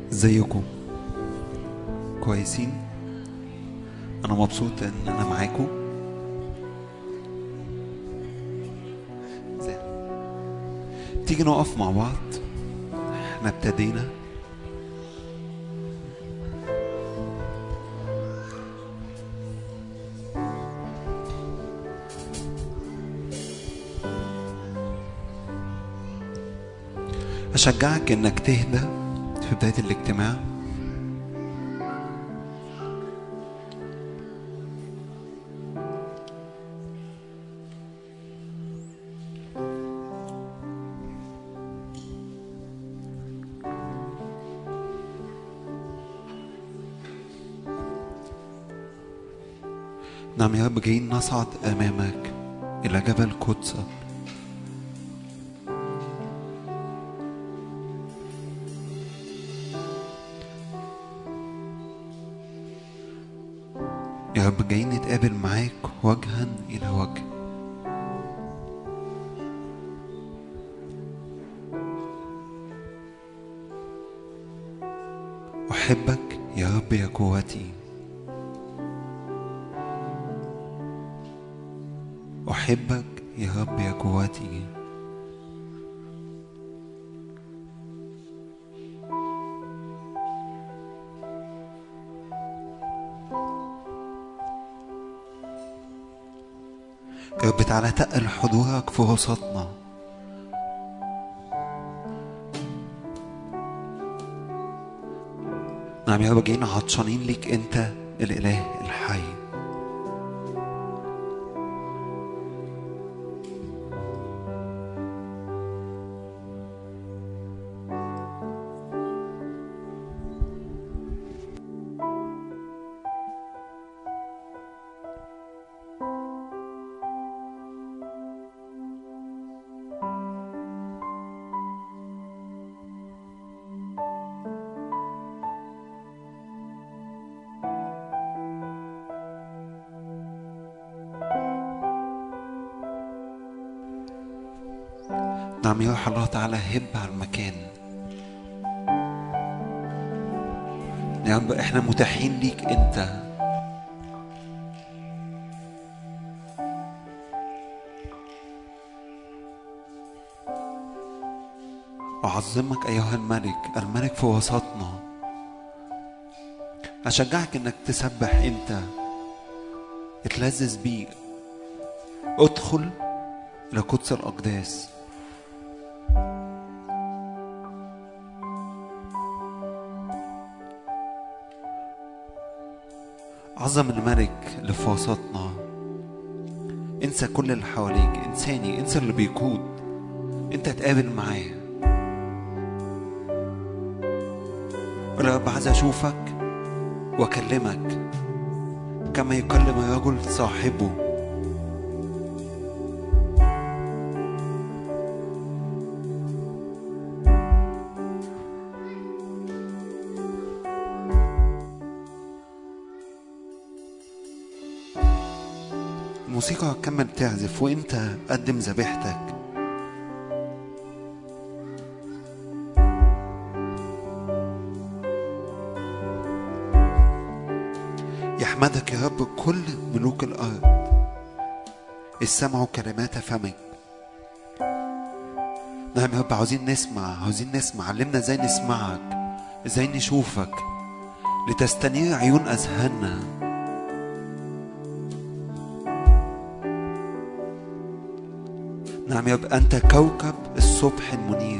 ازيكم كويسين انا مبسوط ان انا معاكم زين. تيجي نقف مع بعض احنا ابتدينا أشجعك إنك تهدى في بداية الاجتماع نعم يا رب جايين نصعد أمامك إلى جبل قدسك يا رب جايين نتقابل معاك وجها إلى وجه أحبك يا رب يا قوتي أحبك يا رب يا قوتي يا رب تعالى تقل حضورك في وسطنا نعم يا رب جايين عطشانين ليك انت الاله الحي نعم يا روح الله تعالى هب على المكان يا رب احنا متاحين ليك انت أعظمك أيها الملك الملك في وسطنا أشجعك إنك تسبح أنت اتلذذ بيه ادخل إلى قدس الأقداس عظم الملك اللي في وسطنا انسى كل اللي حواليك انساني انسى اللي بيقود انت تقابل معاه قول يا رب عايز اشوفك واكلمك كما يكلم الرجل صاحبه الموسيقى هتكمل تعزف وانت قدم ذبيحتك يحمدك يا رب كل ملوك الارض استمعوا كلمات فمك نعم يا رب عاوزين نسمع عاوزين نسمع علمنا ازاي نسمعك ازاي نشوفك لتستنير عيون اذهاننا نعم يا رب أنت كوكب الصبح المنير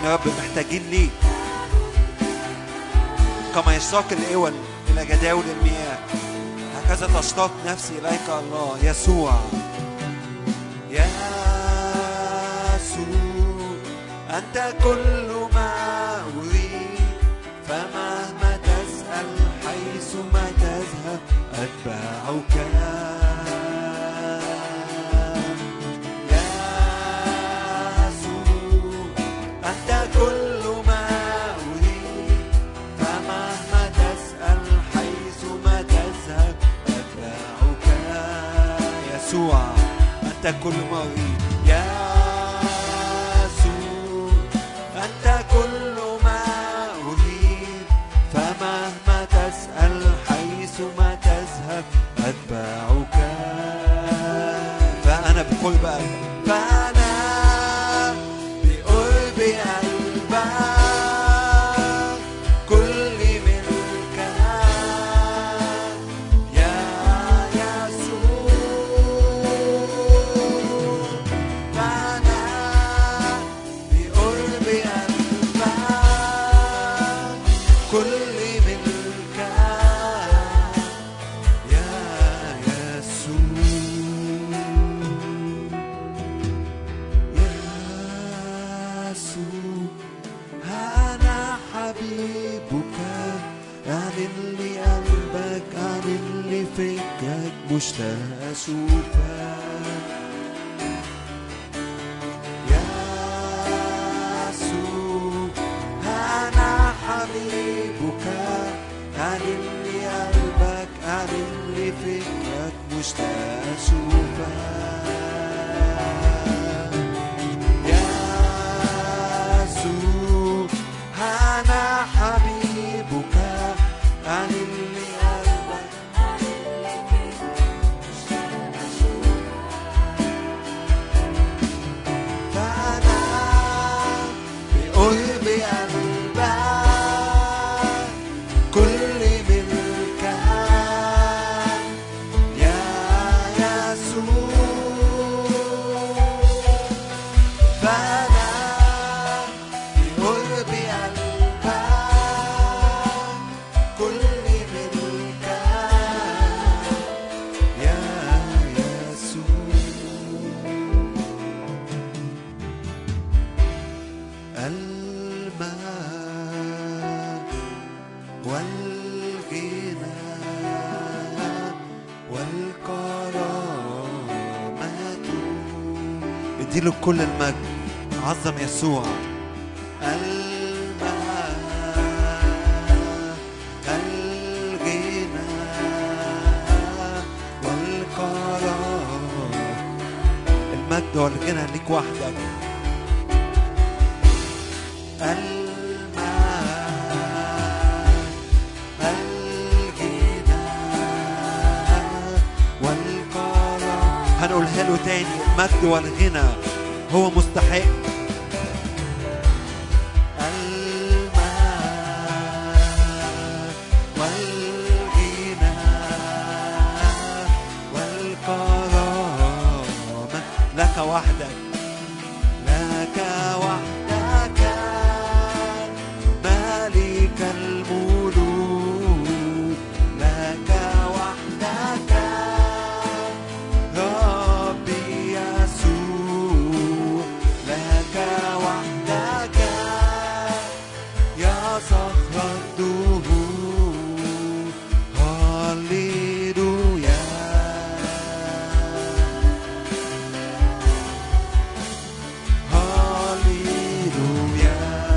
نعم يا رب محتاجين ليك كما يشتاق الإول إلى جداول المياه هكذا تشتاق نفسي إليك الله يسوع يسوع أنت كل ما أريد فمهما تسأل حيثما تذهب أتبعك يسوع أنت كل ما أريد فمهما تسأل حيثما تذهب أتبعك يسوع أنت كل ما أريد يسوع أنت كل ما أريد فمهما تسأل حيثما تذهب أتبعك فأنا بقرب قلبك فأنا بقرب قلبك كل ملكك يا يسوع فأنا بقرب قلبك كل ملكك يا يسوع يسوع أنا حبيبك أعلن لي قلبك أعلن لي فكرك مشتاق أشوفك يسوع أنا حبيبك أعلن لي قلبك أعلن لي فكرك مشتاق أشوفك يسوع أنا حبيبك أعلن لي قلبك فأنا بقرب قلبك كل ملكك يا يسوع فأنا بقرب قلبك كل ملكك يا يسوع الماء والغنى والكرامة اديله كل المجد عظم يسوع الماء الغنى والكرامة المجد والغنى ليك وحدك الماء الغنى والكرم هنقولها له تاني المجد والغنى هو مستحق الماء والغنى والكرامة لك وحدك لك وحدك مالك الملوك لك وحدك ربي يسوع لك وحدك يا صخر الدهور هللويا هللويا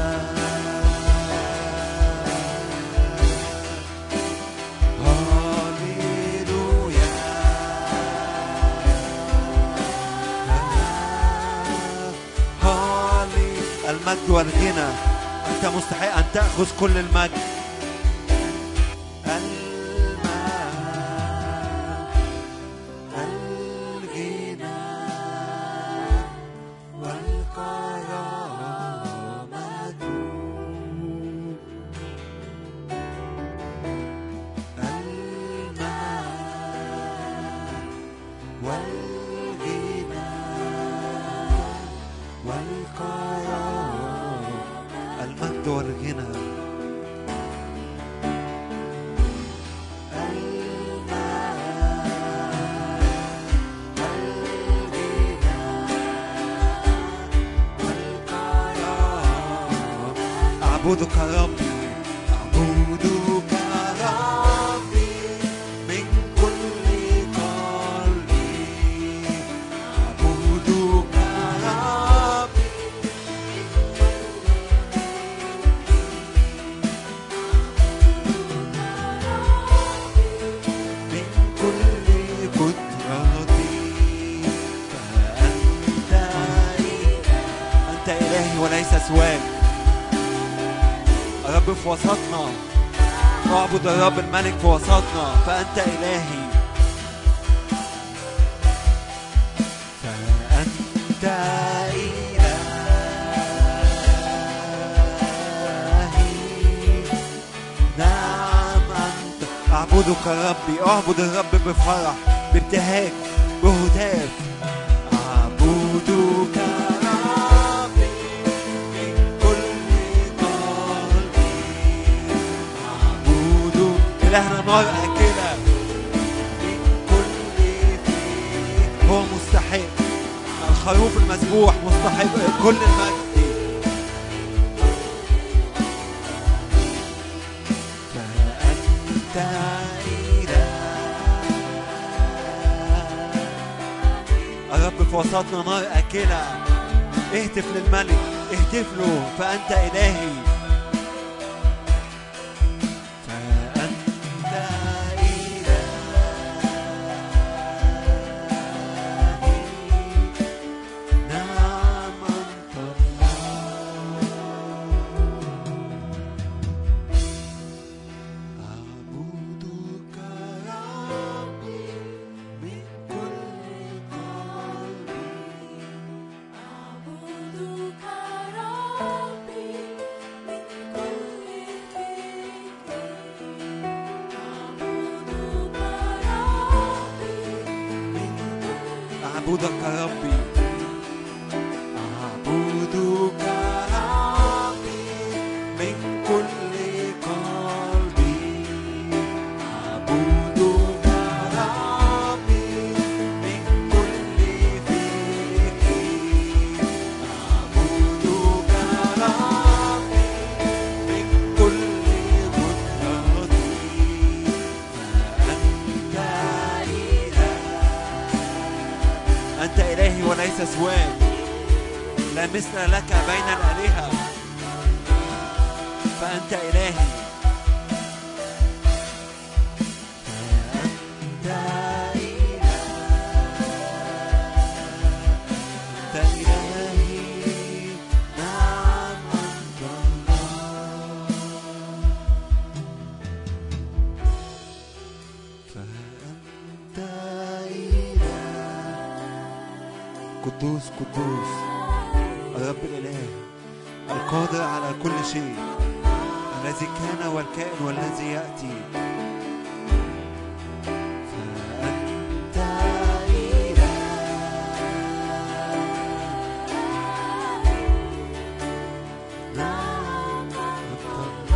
هللويا هالي المجد والغنى أنت مستحق أن تأخذ كل المجد الماء الغنى والكرامة الماء والغنى والكرامة المجد والغنى أعبدك ربي أعبدك ربي من كل قلبي أعبدك ربي من كل قدرتي فأنت أنت إلهي وليس سواك الرب في وسطنا نعبد الرب الملك في وسطنا فأنت إلهي فأنت إلهي نعم أنت أعبدك ربي أعبد الرب بفرح بابتهاج بهتاف أعبدك ربي من كل قلبي أعبد إلهنا نار أكلة من كل فيك هو مستحق الخروف المذبوح مستحق كل المجد فأنت إله الرب في وسطنا نار أكلة اهتف للملك اهتف له فأنت إلهي فأنت إلهي نعم أنت أعبدك ربي من كل قلبي أعبدك ربي من كل فكري أعبدك ربي من كل أعبدك ربي أعبدك ربي من كل قلبي أعبدك ربي من كل فكري أعبدك ربي من كل قدرتي فأنت إله أنت إلهي وليس سواك لا مثل لك بين الآلهة فأنت إلهي فأنت إله أنت إلهي نعم أنت الله فأنت إله قدوس قدوس الرب الإله القادر على كل شيء الذي كان والكائن والذي يأتي فأنت إله نعم أنت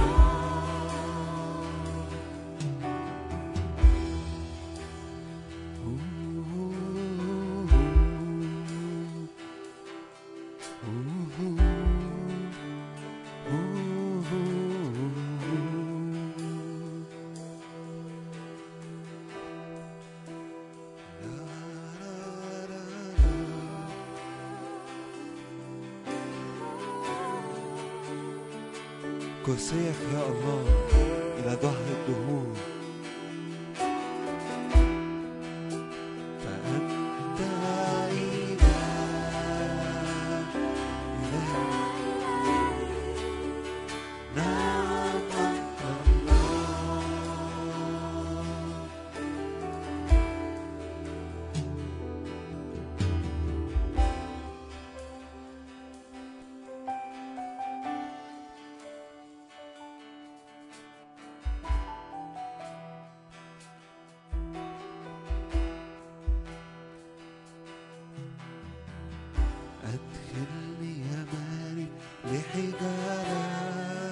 كرسيك يا الله إلى ظهر الدهور فأنت إله إله نعم أنت الله أدخلني يا مالك لحجارة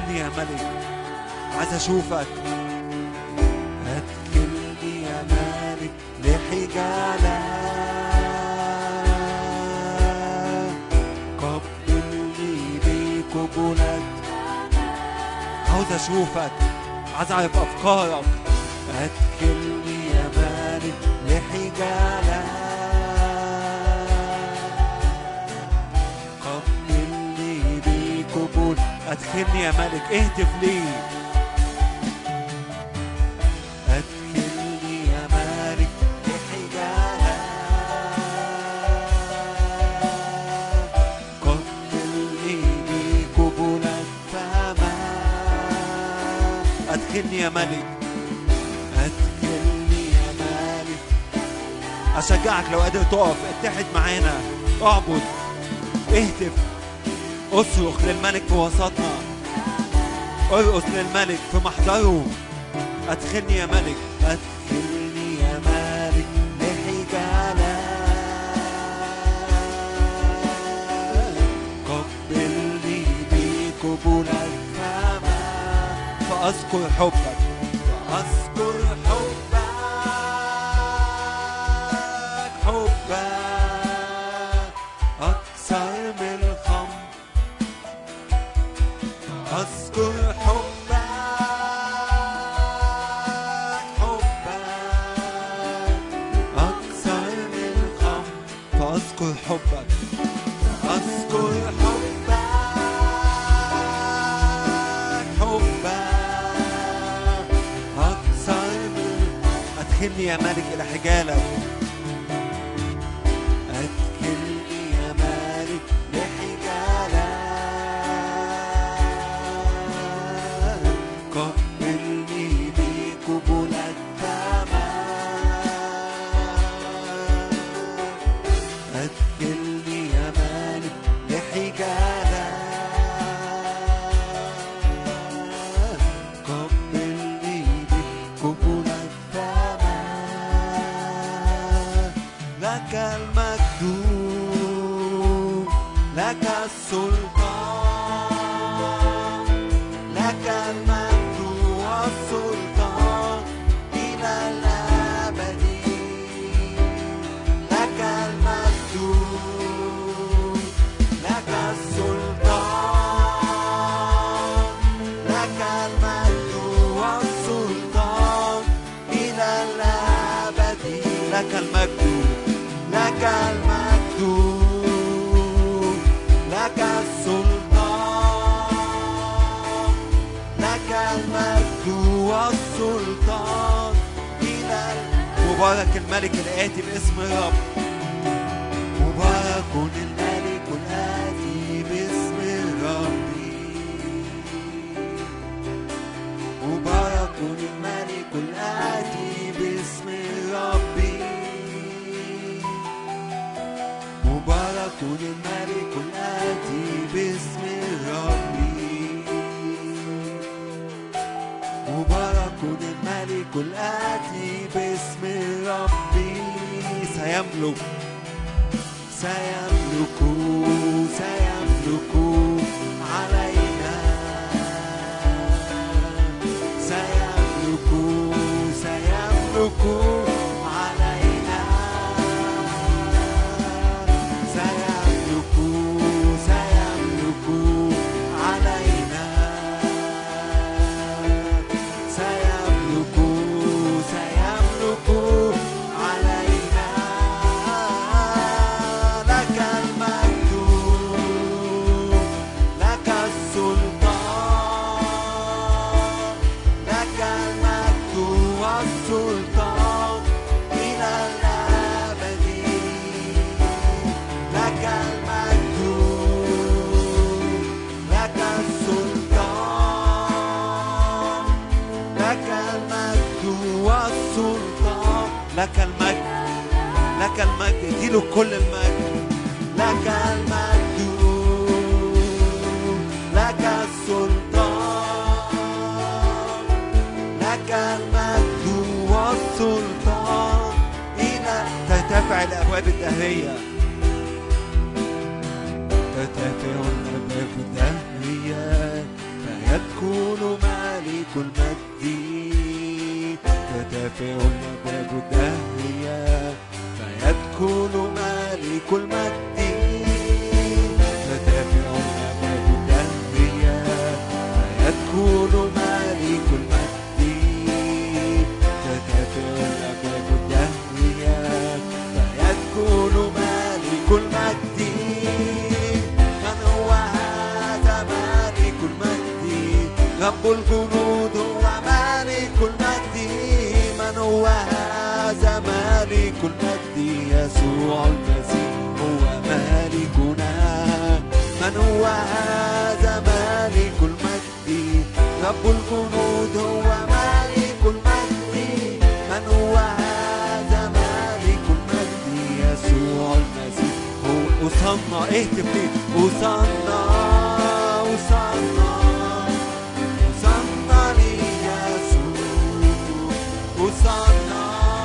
ادخلني يا ملك عايز اشوفك ادخلني يا ملك لحجالك قبلني بقبولك عاوز اشوفك عايز اعرف افكارك ادخلني يا مالك لحجالك قبلني بقبول ادخلني يا مالك اهتف لي ادخلني يا مالك لحجالك قبلني بقبولك فما ادخلني يا ملك ادخلني يا ملك اشجعك لو قادر تقف اتحد معانا اعبد اهتف اصرخ للملك في وسطنا ارقص للملك في محضره ادخلني يا ملك ادخلني يا ملك لحجالك قبلني بقبولك فما فاذكر حبك فاذكر حبك حبك اكثر من الخمر أذكر حبك حبك أكثر من الخمر فأذكر حبك أذكر حبك حبك أكثر من أدخلني يا ملك إلى حجالك أدخلني يا مالك لحجالك قبلني بقبولك تمام أدخلني يا مالك لحجالك قبلني بقبولك تمام لك المجد لك السلطان لك المجد والسلطان إلى الأبد لك المجد لك السلطان لك المجد والسلطان إلى الأبد لك المجد لك المجد لك السلطان لك المجد والسلطان إلى مبارك الملك الآتي باسم الرب مبارك الملك الآتي باسم الرب مبارك الملك الآتي باسم الرب مبارك الملك الآتي باسم الرب مبارك الملك الآتي باسم الرب سيملك سيملك سيملك علينا سيملك سيملك علينا سيملك سيملك علينا سيملك سيملك علينا لك المجد لك السلطان لك المجد والسلطان إلى الأبد لك المجد لك السلطان لك المجد والسلطان لك المجد لك المجد اديله كل المجد لك المجد لك السلطان لك المجد والسلطان إلى ترتفع الأبواب الدهرية ترتفع الأبواب الدهرية فيدخل المجد ترتفع الأبواب الدهرية فيدخل ملك المجد ترتفع الأبواب الدهرية فيدخل ملك المجد ترتفع الأبواب الدهرية فيدخل ملك المجد من هو هذا ملك المجد رب الجنود هو ملك المجد من هو هذا ملك المجد يسوع المسيح هو مالكنا من هو هذا مالك المجد رب الجنود هو مالك المجد من هو هذا مالك المجد يسوع المسيح هو أصنع اهتف ليه أصنع أصنع أصنع ليسوع أصنع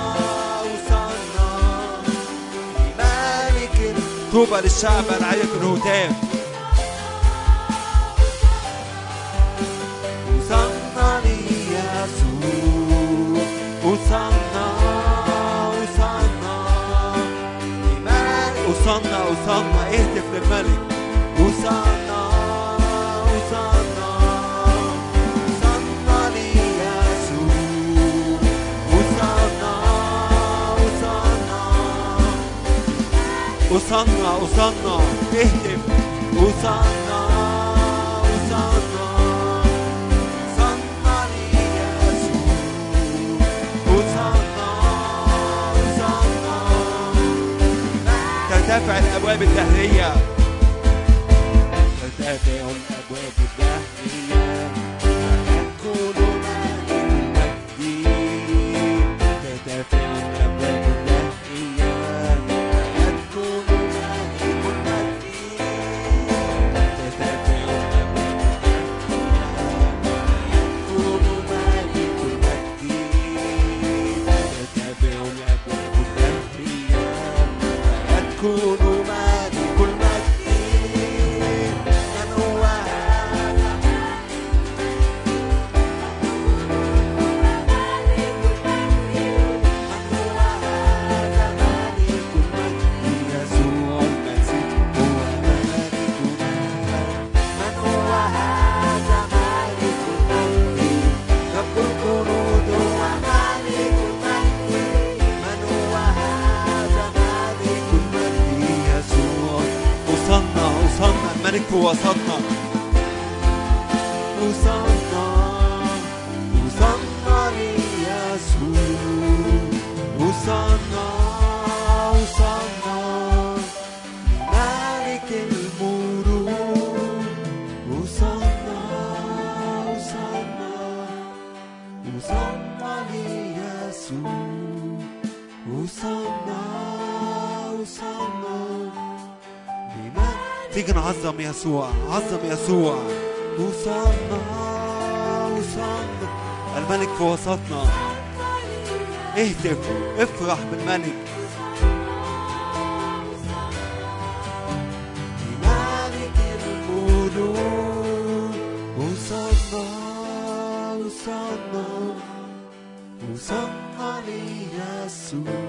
أصنع لملك طوبى للشعب العريق الهتاف أصنع ليسوع أصنع أصنع لملك أصنع أصنع اهتف للملك أصنع أصنع أصنع ليسوع أصنع أصنع أصنع أصنع اهتف أصنع أصنع أصنع ليسوع أصنع أصنع ترتفع الأبواب الدهرية ترتفع الأبواب الدهرية فيدخل ملك المجد ترتفع الأبواب الدهرية فيدخل ملك المجد ترتفع الأبواب الدهرية فيدخل ملك المجد من هو هذا من هو هذا ملك المجد يسوع المسيح هو ملكنا من هو هذا ملك المجد رب الجنود هو ملك المجد من هو هذا ملك المجد يسوع أصنع أصنع الملك في وسطنا أصنع أصنع ليسوع أصنع أصنع ملك الملوك أصنع أصنع أصنع ليسوع أصنع أصنع لمن تيجي نعظم يسوع عظم يسوع أصنع أصنع الملك في وسطنا اهتف افرح بالملك لملك الملوك أصنع أصنع أصنع ليسوع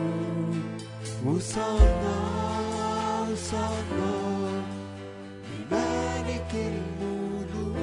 أصنع أصنع لملك الملوك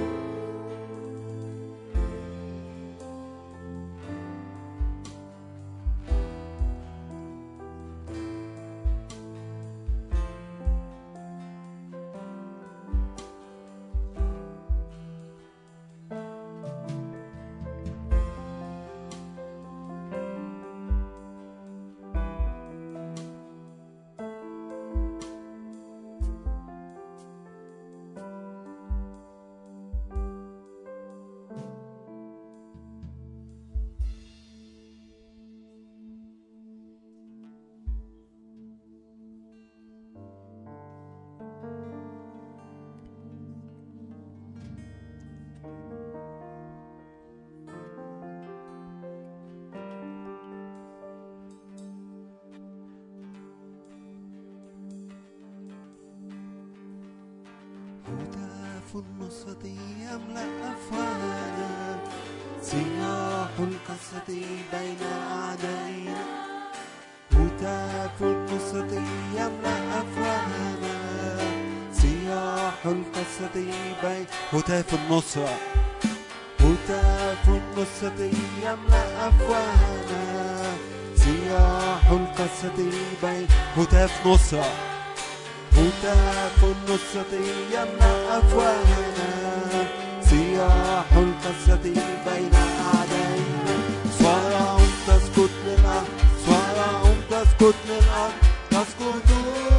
هتاف النصرة يملأ أفواهنا صياح القصة بين أعدائنا هتاف النصرة يملأ أفواهنا صياح القصة بين هتاف النصرة هتاف النصرة يملأ أفواهنا صياح القصة بين هتاف نصرة هتاف النصرة يملأ أفواهنا صياح القصة بين أعدائنا صراع تسقط للأرض صراع تسقط للأرض تسقط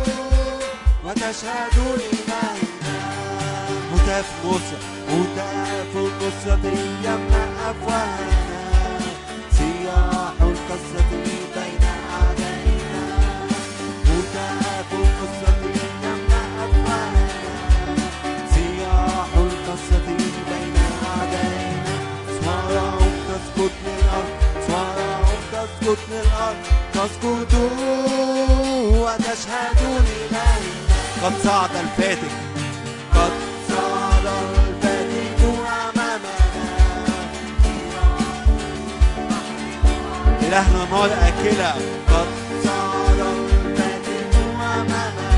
وتشهد لنا هتاف نصرة هتاف النصرة يملأ أفواهنا صياح القصة بين أعدائنا هتاف القصة يملأ أفواهنا صياح القصة بين أعدائنا صراع تسقط للأرض صراع تسقط للأرض تسقط وتشهد لنا قد صعد الفاتك قد صعد الفاتك أمامنا إلهنا نار آكلة قد صعد الفاتك أمامنا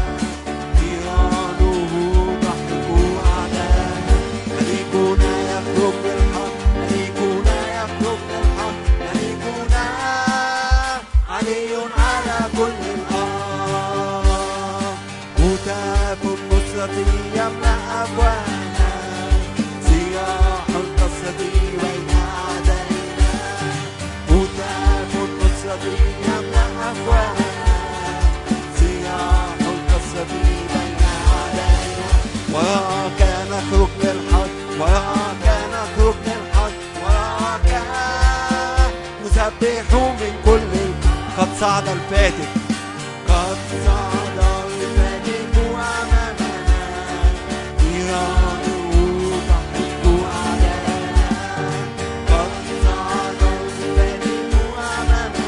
نيرانه تحرق أعداءنا ملكنا يخرج بالحق ملكنا يخرج بالحق ملكنا علي على كل الأرض هتاف النصرة يملأ أبوانا صياح القصة بين أعدائنا هتاف النصرة يملأ أبوانا صياح القصة بين أعدائنا وراك نخرج للحق وراك نخرج للحق وراك نسبح من كل قد صعد الفاتك قد صعد الفاتك أمامنا نيرانه تحرق أعداءنا قد صعد الفاتك أمامنا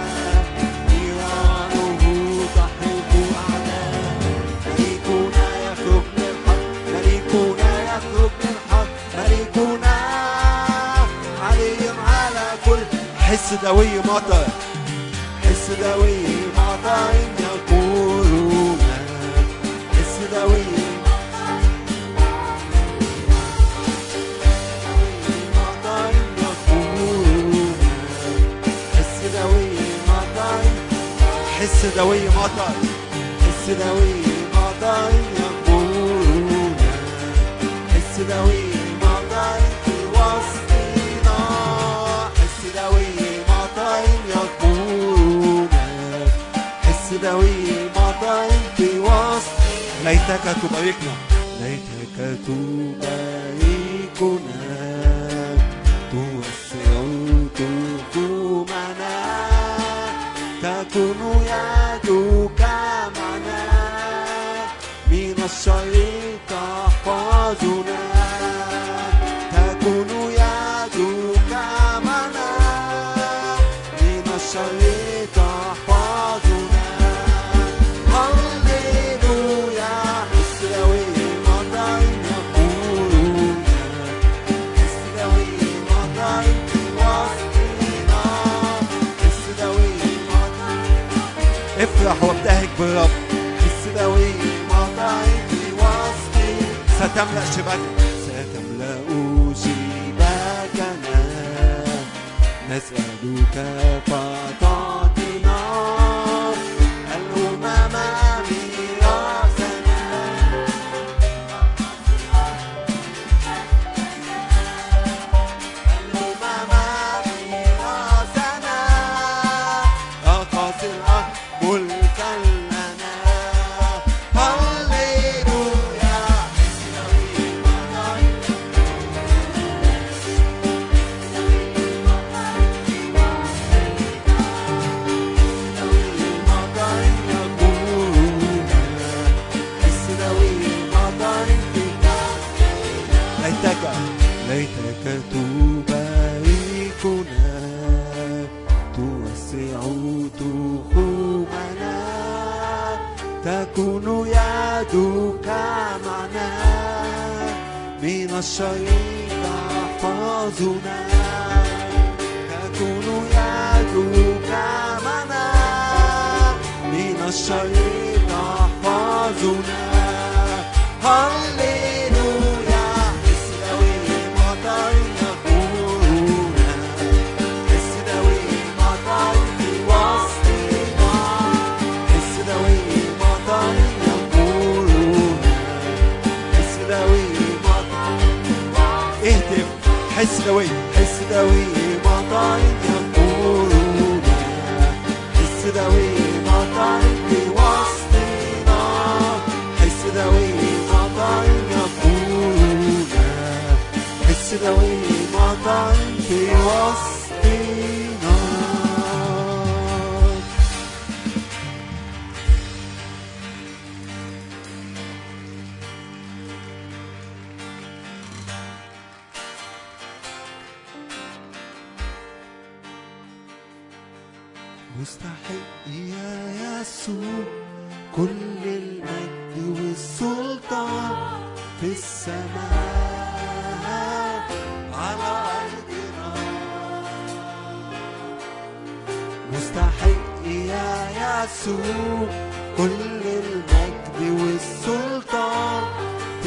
نيرانه تحرق أعداءنا ملكنا يخرج للحق ملكنا يخرج للحق ملكنا علي على كل حس دوي مطر حس دوي مطر يقولون حس دوي مطر يقولون حس دوي مطر حس دوي مطر حس دوي مطر يقولون حس دوي مطر في وسطنا حس دوي مطر يقولون حس دوي مطر في وسط ليتك تباركنا ليتك تباركنا توسع تخومنا تكون يدك معنا من الشر تحفظنا تكون يدك معنا من الشر تحفظنا هللويا حسراوي مطر يقولون حسراوي مطر في وسطنا حسراوي مطر افرح وابتهج بالرب حسراوي مطر في وسطي ستملأ شباكنا ستملأ شباكنا نسألك فتعطينا الأمم ميراثنا الأمم ميراثنا أقاص الأرض ملكا لنا هللويا حسنوي مطر ليتك ليتك تباركنا توسع تخومنا تكون يدك معنا من الشر تحفظنا تحفظنا تكون يدك معنا من الشر تحفظنا هللويا اسلوي مطر يقولنا اسلوي مطر في وسطنا اسلوي مطر يقولنا اسلوي مطر اهتف حس دوي حس دوي مطر يقولنا حس دوي مطر في وسطنا حس دوي مطر يقولنا حس دوي مطر في وسطنا مستحق يا يسوع كل المجد والسلطان في السماء على أرضنا مستحق يا يسوع كل المجد والسلطان في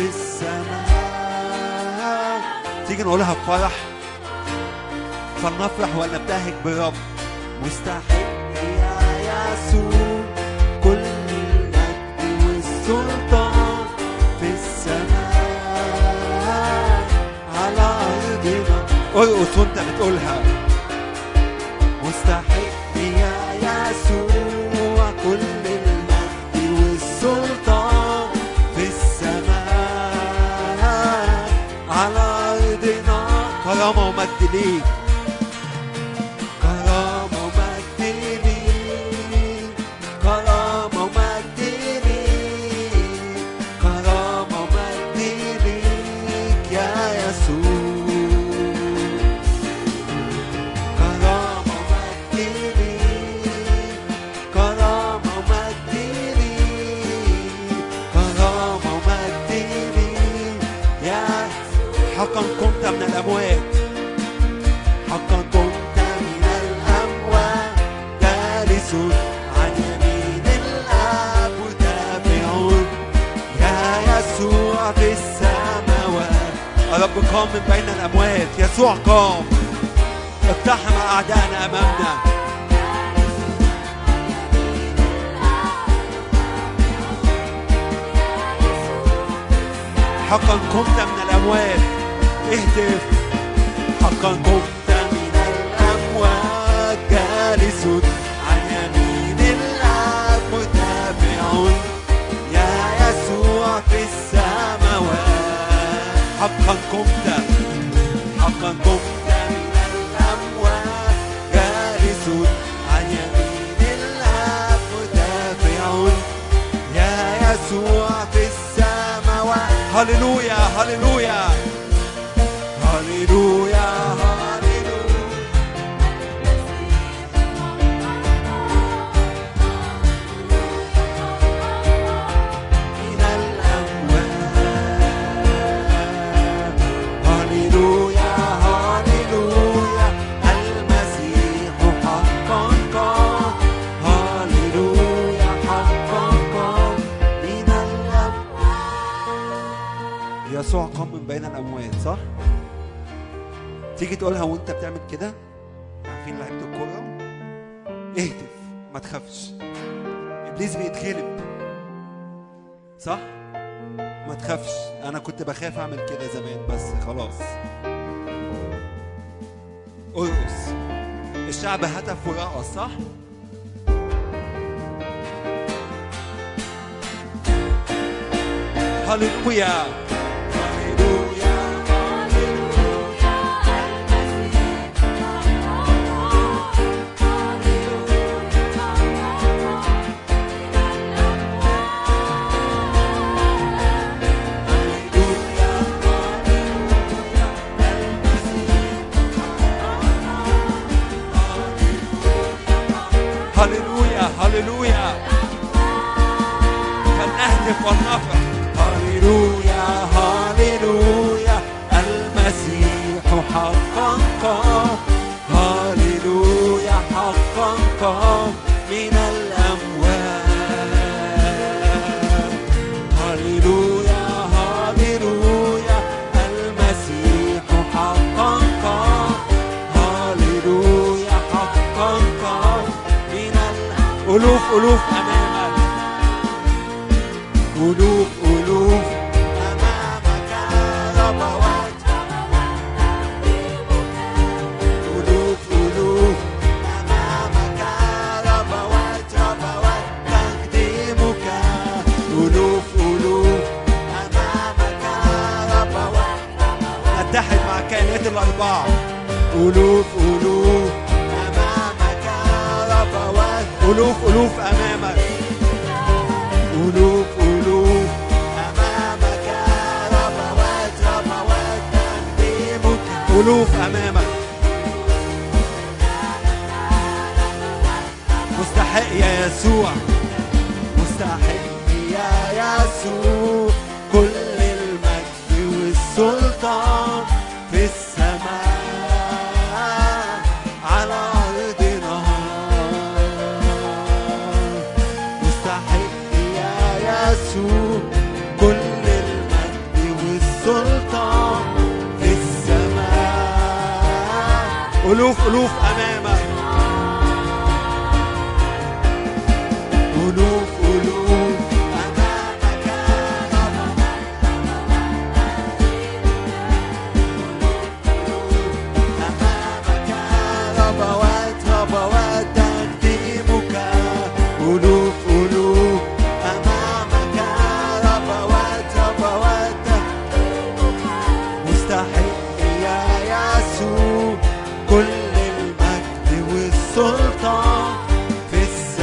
السماء تيجي نقولها بفرح فلنفرح ونبتهج بالرب مستحق يا يسوع كل المجد والسلطان في السماء على أرضنا ارقص وانت بتقولها مستحق يا يسوع كل المجد والسلطان في السماء على أرضنا كرامة ومجد ليك كرامة ومجد ليك كرامة ومجد ليك كرامة ومجد ليك يا يسوع كرامة ومجد ليك كرامة ومجد ليك كرامة ومجد ليك يا حقا قمت من الأموات حقا كنت من الأموات جالس عن يمين الآب مدافع يا يسوع في السماوات الرب قام من بين الأموات يسوع قام اقتحم أعدائنا أمامنا حقا قمت من الأموات اهتف حقا قمت من الأموات جالس عن يمين الآب متابع يا يسوع في السماوات حقا قمت حقا قمت من الأموات جالس عن يمين الآب متابع يا يسوع في السماوات هللويا هللويا هللويا هللويا من الأموات هللويا هللويا المسيح حقا قام هللويا حقا قام من الأموات يسوع قام من بين الأموات صح؟ تيجي تقولها وانت بتعمل كده عارفين لعيبة الكورة اهتف ما تخافش ابليس بيتغلب صح؟ ما تخافش انا كنت بخاف اعمل كده زمان بس خلاص ارقص الشعب هتف ورقص صح؟ هللويا هللويا هللويا هللويا فلنهتف ولنفرح هللويا هللويا المسيح حقا قام هاليلويا حقا قام من الأموات هاليلويا هاليلويا المسيح حقا قام هاليلويا حقا قام من الأموات ألوف ألوف أمامك ألوف ألوف أمامك ربوات ألوف ألوف أمامك ربوات ربوات تقديمك ألوف ألوف أمامك ربوات نتحد مع الكائنات الأربعة ألوف ألوف أمامك ربوات ألوف ألوف أمامك ألوف ألوف أمامك ربوات ربوات تقديمك ألوف أمامك مستحق يا يسوع مستحق يا يسوع كل المجد والسلطان في السماء على أرضنا مستحق يا يسوع كل المجد والسلطان في السماء ألوف ألوف أمامك ألوف ألوف أمامك أمامك ربوات ربوات تقديمك ألوف ألوف أمامك ربوات ربوات مستحق يا يسوع كل المجد والسلطان في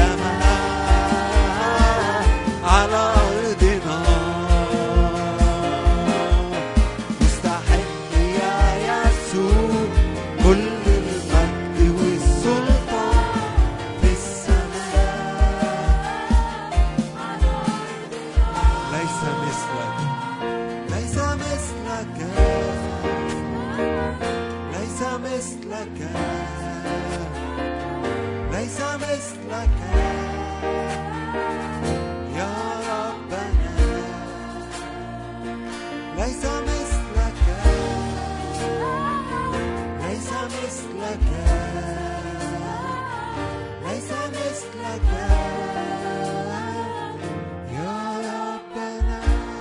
السماء على أرضنا مستحق يا يسوع كل المجد والسلطان في السماء ليس مثلك ليس مثلك ليس مثلك ليس مثلك يا ربنا ليس مثلك ليس مثلك ليس مثلك يا ربنا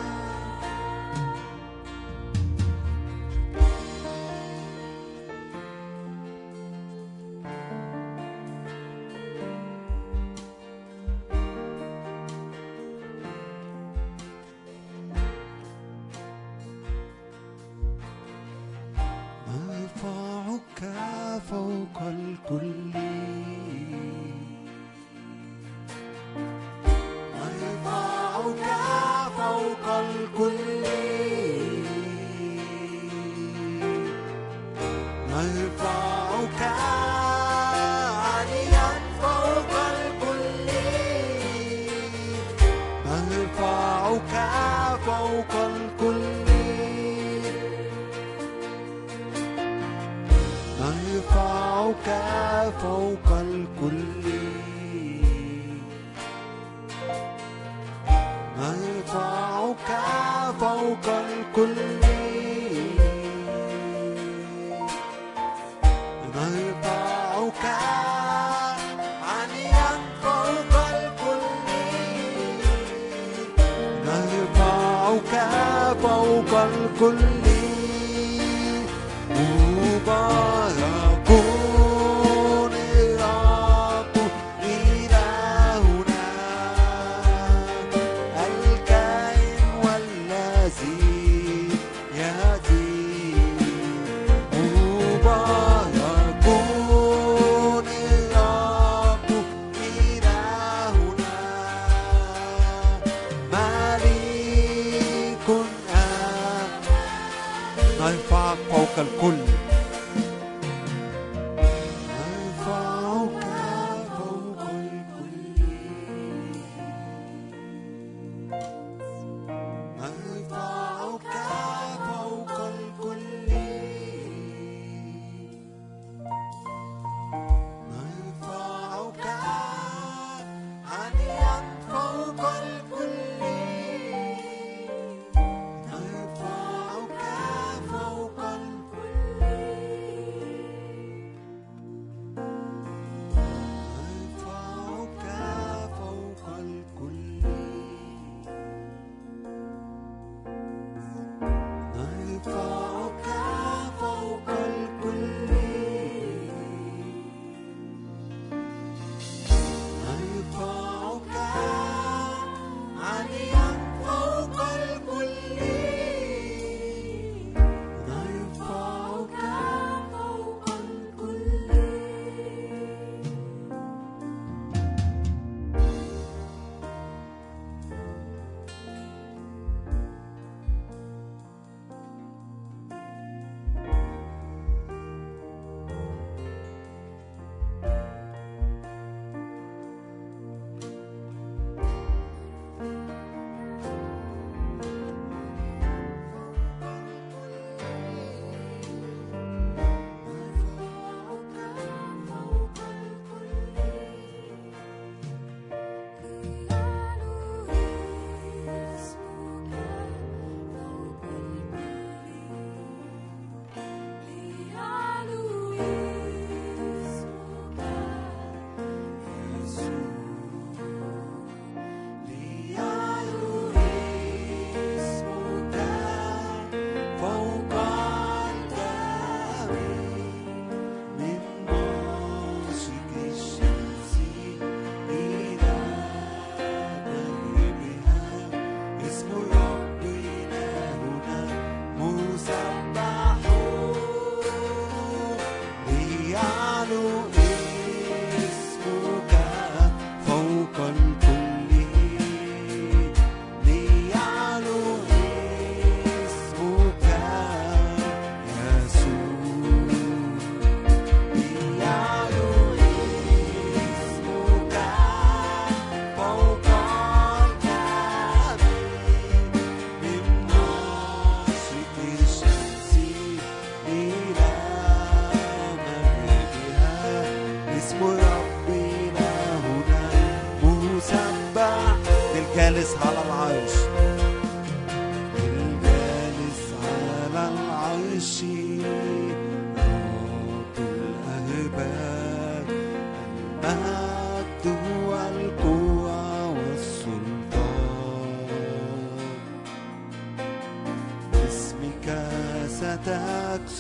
نرفعك فوق الكل نرفعك فوق الكل نرفعك عاليا فوق الكل نرفعك فوق الكل نرفعك فوق الكل نرفعك فوق الكل نرفعك عاليا فوق الكل نرفعك فوق الكل مبارك الرب إلهنا الكائن والذي يأتي مبارك الرب إلهنا ملك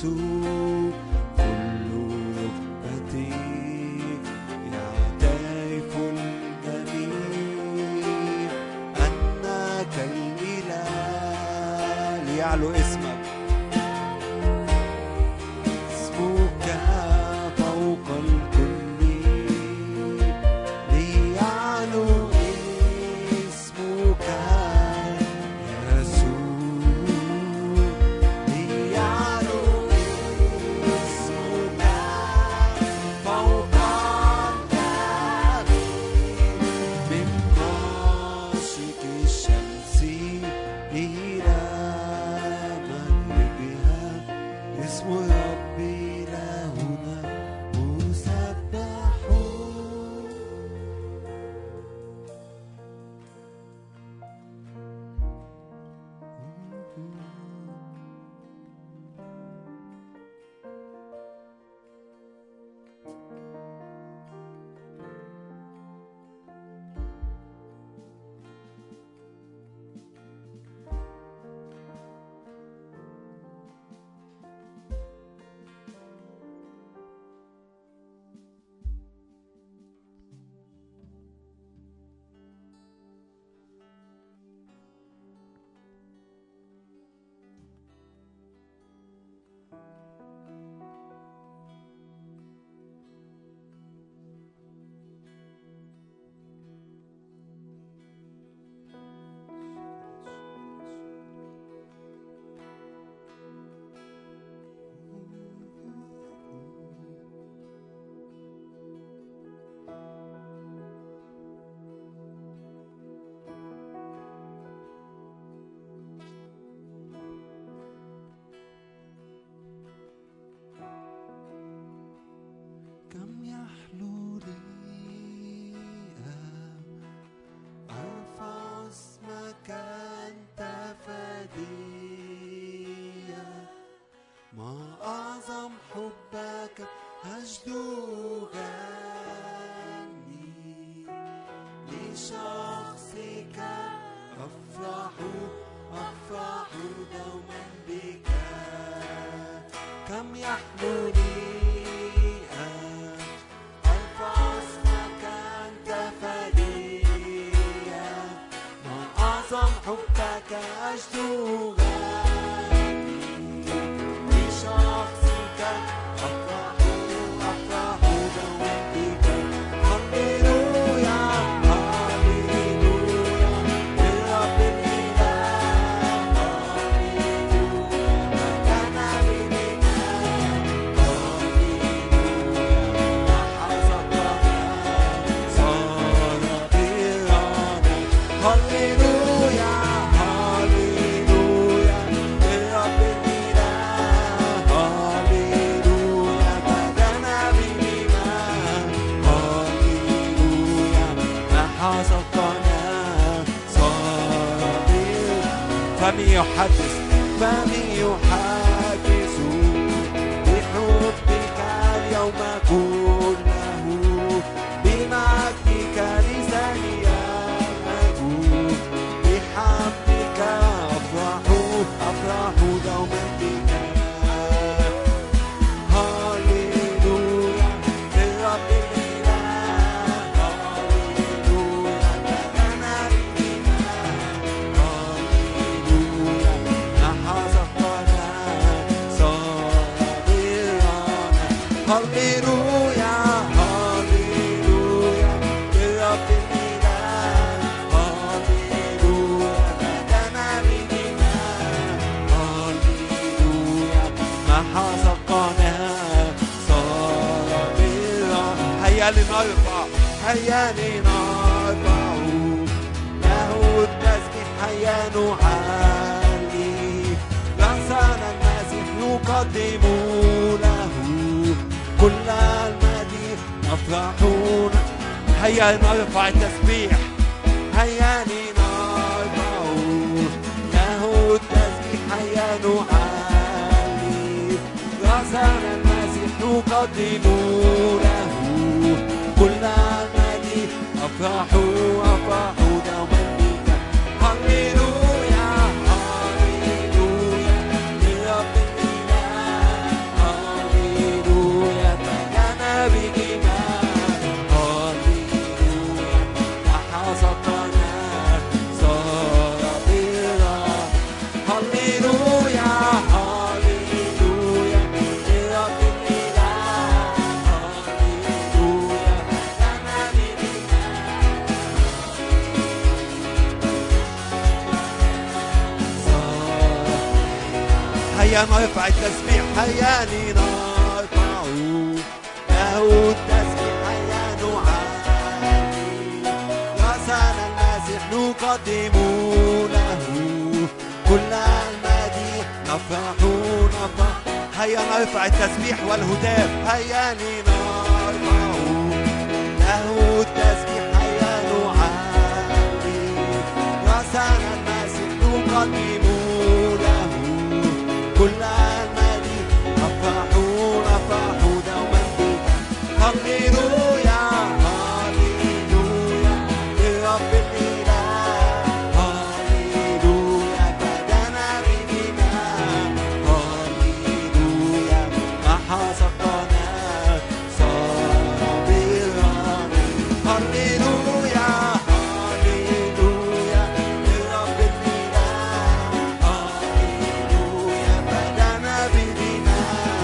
يسوع كل ركبة يعترف الجميع أنك الإله ليعلو اسمك اسمك فوق الكل ليعلو اسمك يسوع ليعلو اسمك فوق الجميع من مشرق الشمس إلى مغربها اسم ربي لهنا مسبح كم يحلو لي أن أرفع اسمك أنت فديا ما أعظم حبك أجدو غني لشخصك أفرح أفرح دوما بك كم يحملني أن أرفع اسمك أنت فديا ما أعظم حبك أجدو غني لشخصك أفرح أفرح دوما بك هللويا هللويا لرب الإله هللويا كان هللويا هللويا لرب الإله هللويا كان بالإيمان هللويا ما حسقنا صار فمن يحدث فمن يحدث بحبك اليوم كله بمجدك لساني يمجد بحمدك أفرح أفرح دوما بك هللويا لرب الإله هللويا لنا الإيمان هللويا نحذقنا صابرانا هللويا هللويا لرب الإله هللويا لنا الإيمان هللويا ما حذقنا صابرانا هيا لنرفع هيا لنرفع له التسبيح هيا نعلي رأسنا المسيح نقدم له كل المديح نفرحون هيا نرفع التسبيح هيا لنرفع له التسبيح هيا نعلي رأسنا المسيح نقدم له كل المديح أفرح أفرح دوما بك هللويا هللويا لرب الإله هيا نرفع التسبيح هيا لنرفع له التسبيح هيا نعلي رأسنا المسيح نقدم له كل المديح نفرح نفرح هيا نرفع التسبيح والهتاف هيا لنرفع له التسبيح هيا نعلي رأسنا المسيح نقدم له كل المديح نفرح نفرح دوما بك هللويا هللويا لرب الإله هللويا بدنا بنا هللويا ما حسبنا صار برا هللويا هللويا لرب الإله هللويا بدنا بنا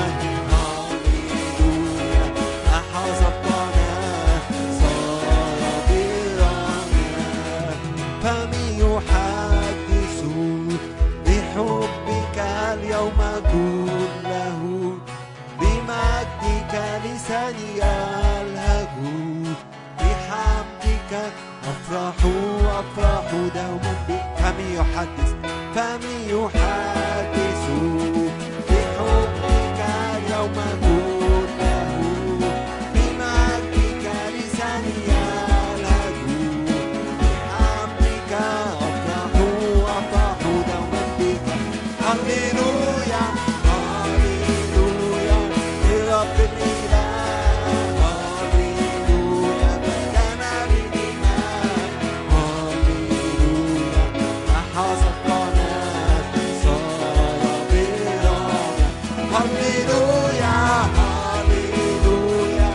هللويا ما حسبنا صار برا فمن يحدث بحبك اليوم كله بمجدك لساني يلهج بحمدك أفرح أفرح دوما بك فمن يحدث فمن يحدث بحبك اليوم كله بمجدك لساني يلهج بحمدك أفرح أفرح دوما بك هللويا هللويا لرب الإله هللويا بدنا بالإيمان هللويا ما حسبنا صار برامة هللويا هللويا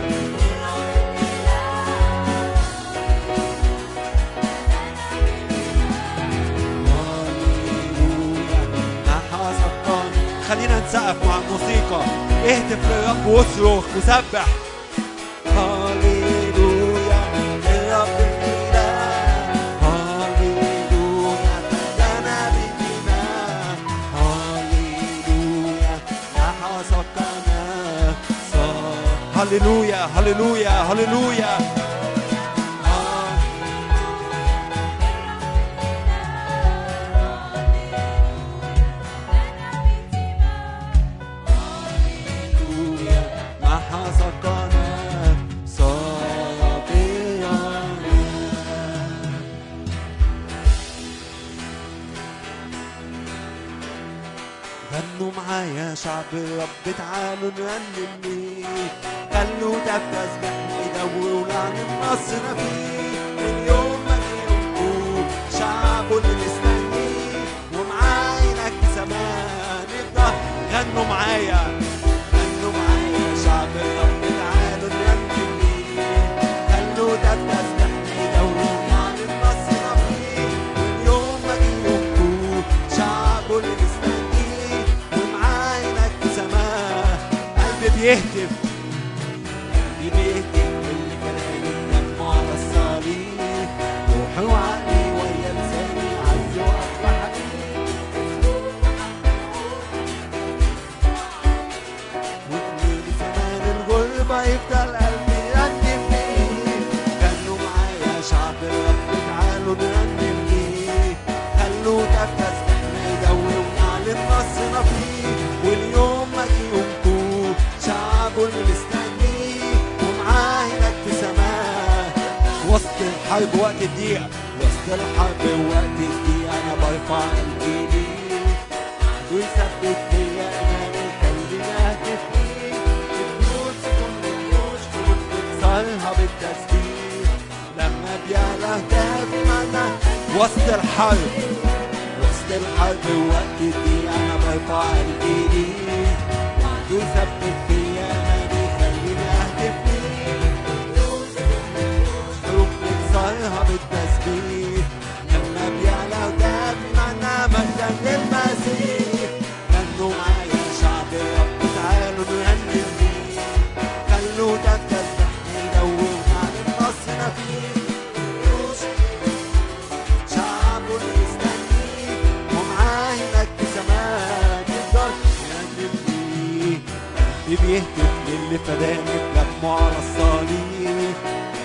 خلينا نسقف مع الموسيقى اهتف للرب واصرخ وسبح هاليلويا للرب الإله هاليلويا لنا بالإيمان هاليلويا ما حسبنا صار هللويا هللويا هللويا هللويا ما حسبنا صار برنا غنوا معايا شعب الرب تعالوا نرنم ليه خلوا ده بتسبح يدوروا عن النصر فيه من يوم ما يومكم شعبه اللي مستنيه ومعاينك زمان نفضل غنوا معايا غنوا معايا شعب الرب تعالوا نرنم ليه خلوا ده بتسبح يدوروا عن النصر فيه من يوم ما يومكم شعبه اللي مستنيه ومعاينك زمان قلبي بيهتف قلبي بيهتف اللي كان قلبك على الصليب روحي وعقلي ويا لساني عز واصبح وابني زمان الغربة يفضل قلبي يرنم ليه غنوا معايا شعب الرب تعالوا نرنم ليه خلوا ده تسبحنا يدومنا للنصر فيه واليوم ما يومكم شعبه اللي مستنيه ومعاه هناك في سماه وسط الحرب وقت الضيقة وسط الحرب وقت الضيقة أنا برفع قلبي ليه ويثبت فيا أماني قلبي يهتف ليه الجيوش كل الجيوش بتكسرها بالتسبيح لما بيعلى هتاف معنا وسط الحرب وسط الحرب وقت الضيقة أنا برفع قلبي ليه ويثبت فيا أماني خليني أهتف ليه حروف بتكسرها بالتسبيح لما بيعلى وداد معنا مجدا للمسيح غنوا معايا شعب الرب تعالوا نرنم بيه خلوا ده تسبحنا يدومنا عن النصر فيه شعبه اللي مستنيه ومعاه هناك في سماء يفضل فداني بدمه على الصليب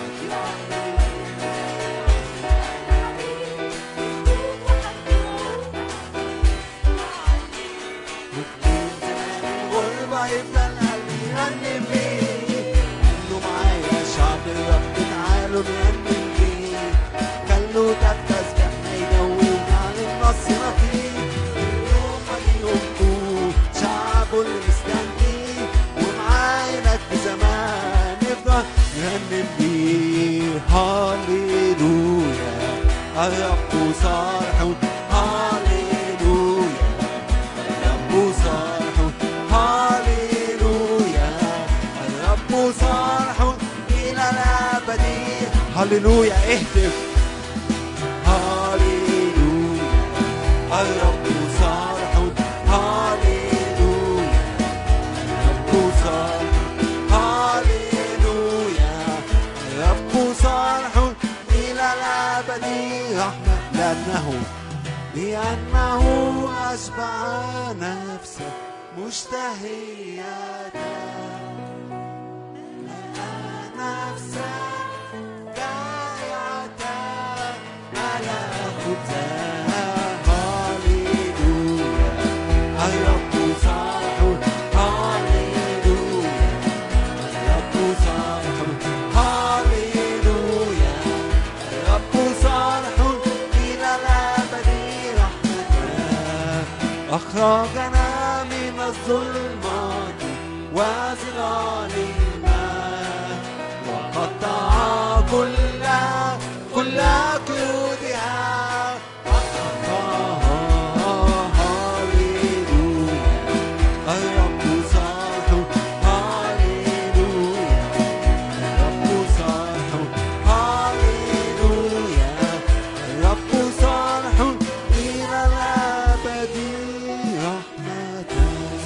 الغربة يفضل قلبي يرنم بيه قالوا معايا شعب الرب تعالوا نرنم بيه خلوا ده التسبيح يجوينا عن النصر فيه اليوم هيقوموا شعبه اللي مستنيه ومعانا في زمان نفضل نرنم بيه هاليلويا الرب صالح هاليلويا الرب صالح هاليلويا الرب صالح إلى الأبد هاليلويا اهتف هاليلويا الرب صالح هاليلويا الرب صالح هاليلويا الرب صالح إلى الأبد رحمة لأنه لأنه أشبع نفسه مشتهية نفسه جاية على خبزها هاليلويا الرب صالح هاليلويا الرب صالح هاليلويا الرب صالح إلى الأبد رحمته أخرجنا من الظلمات وظلال الماء وقطع كل كل قيودها وقطعها هاليلويا الرب صالح هاليلويا الرب صالح هاليلويا الرب صالح إلى الأبد رحمته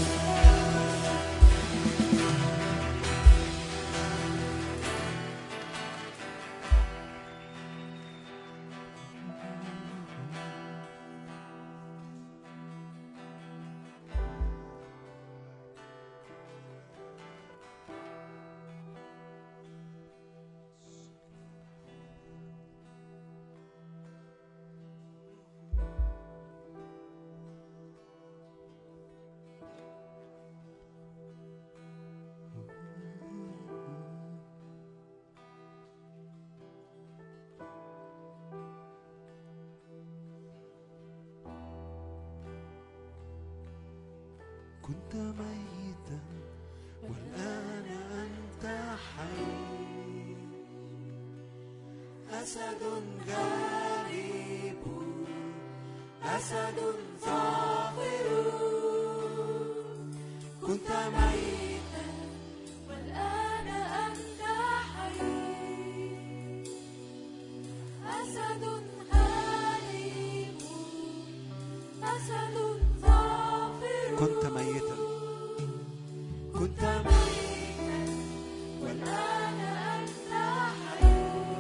كنت ميتا والآن أنت حي أسد غريب أسد ظافر كنت ميتا والآن أنت حي أسد غريب أسد ظافر كنت ميتا كنت ميتا والآن أنت حي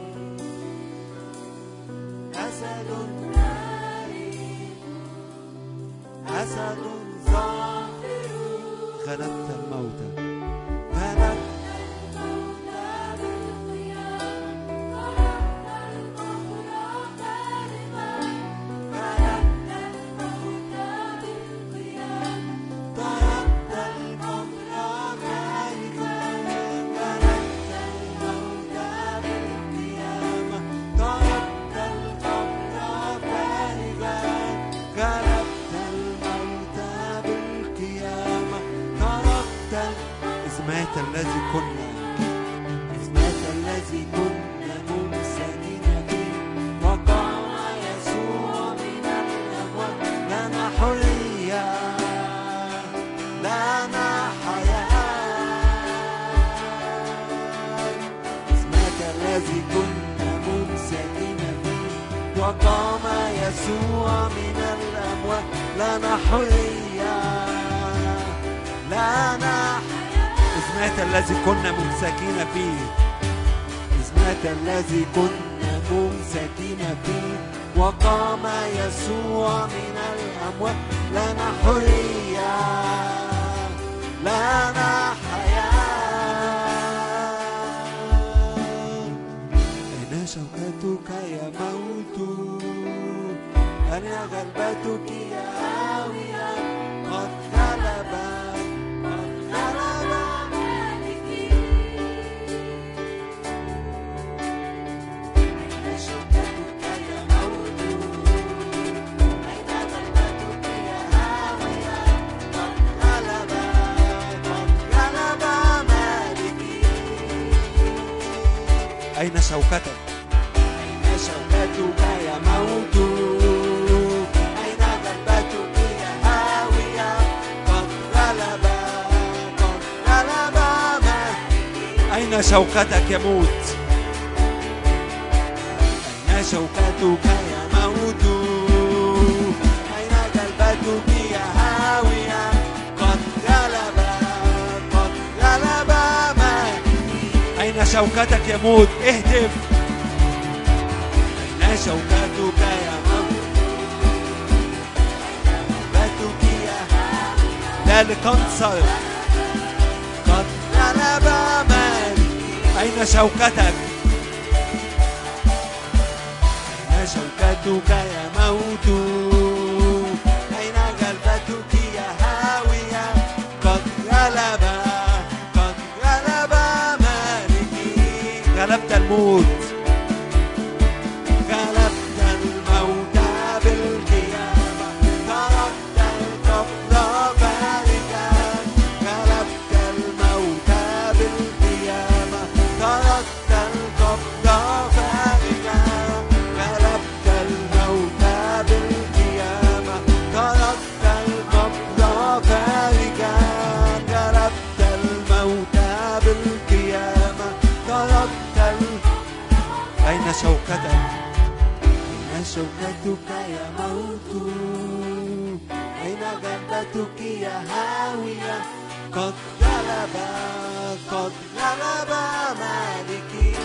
أسد غريب أسد ظافر غلبت الموت غلبت الموت بالقيام غلبت القبر غالبا غلبت الموت بالقيام ضربت القبر غالبا غلبت الموت بالقيامة ضربت القبر غالبا غلبت الموت بالقيامة ضربت إذ مات الذي كنا إذ مات الذي كنا ممسكين فيه وقام يسوع من الأموات لنا حرية لنا حياة إذ مات الذي كنا ممسكين فيه وقام يسوع من الأموات لنا حرية لنا إذ مات الذي كنا ممسكين فيه إذ مات الذي كنا ممسكين فيه وقام يسوع من الأموات لنا حرية لنا حياة شوكتك يا موت أين غلبتك يا هاوية قد غلب قد غلب مالكي أين شوكتك يا موت أين غلبتك يا هاوية قد غلب قد غلب مالكي أين شوكتك أين شوكتك يا موت أين غلبتك يا هاوية قد غلب قد غلب مالكي أين شوكتك يا موت أين شوكتك يا موت أين غلبتك يا هاوية قد غلب قد غلب مالكي أين شوكتك يا موت اهتف أين شوكتك يا موت غلبتك يا ذلك انصر قد غلب مالكي أين شوكتك أين شوكتك يا موت أين غلبتك يا هاوية قد غلب قد غلب مالكي غلبت الموت غلبت الموت بالقيامة تركت القبر فارغا غلبت الموت بالقيامة تركت القبر فارغا غلبت الموت بالقيامة تركت القبر فارغا غلبت الموت بالقيامة تركت ال... أين شوكتك؟ أين شوكتك يا موت؟ أين غلبتك يا هاوية؟ قد غلب قد غلب مالكي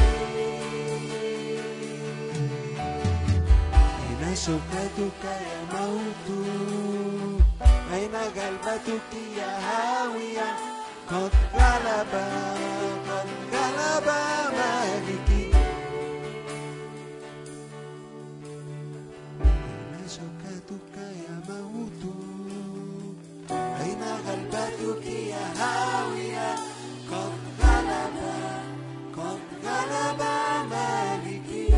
أين شوكتك يا موت؟ أين غلبتك يا هاوية؟ قد غلب قد غلب مالكي أين شوكتك يا موت أين غلبتك يا هاوية قد غلب قد غلب مالكي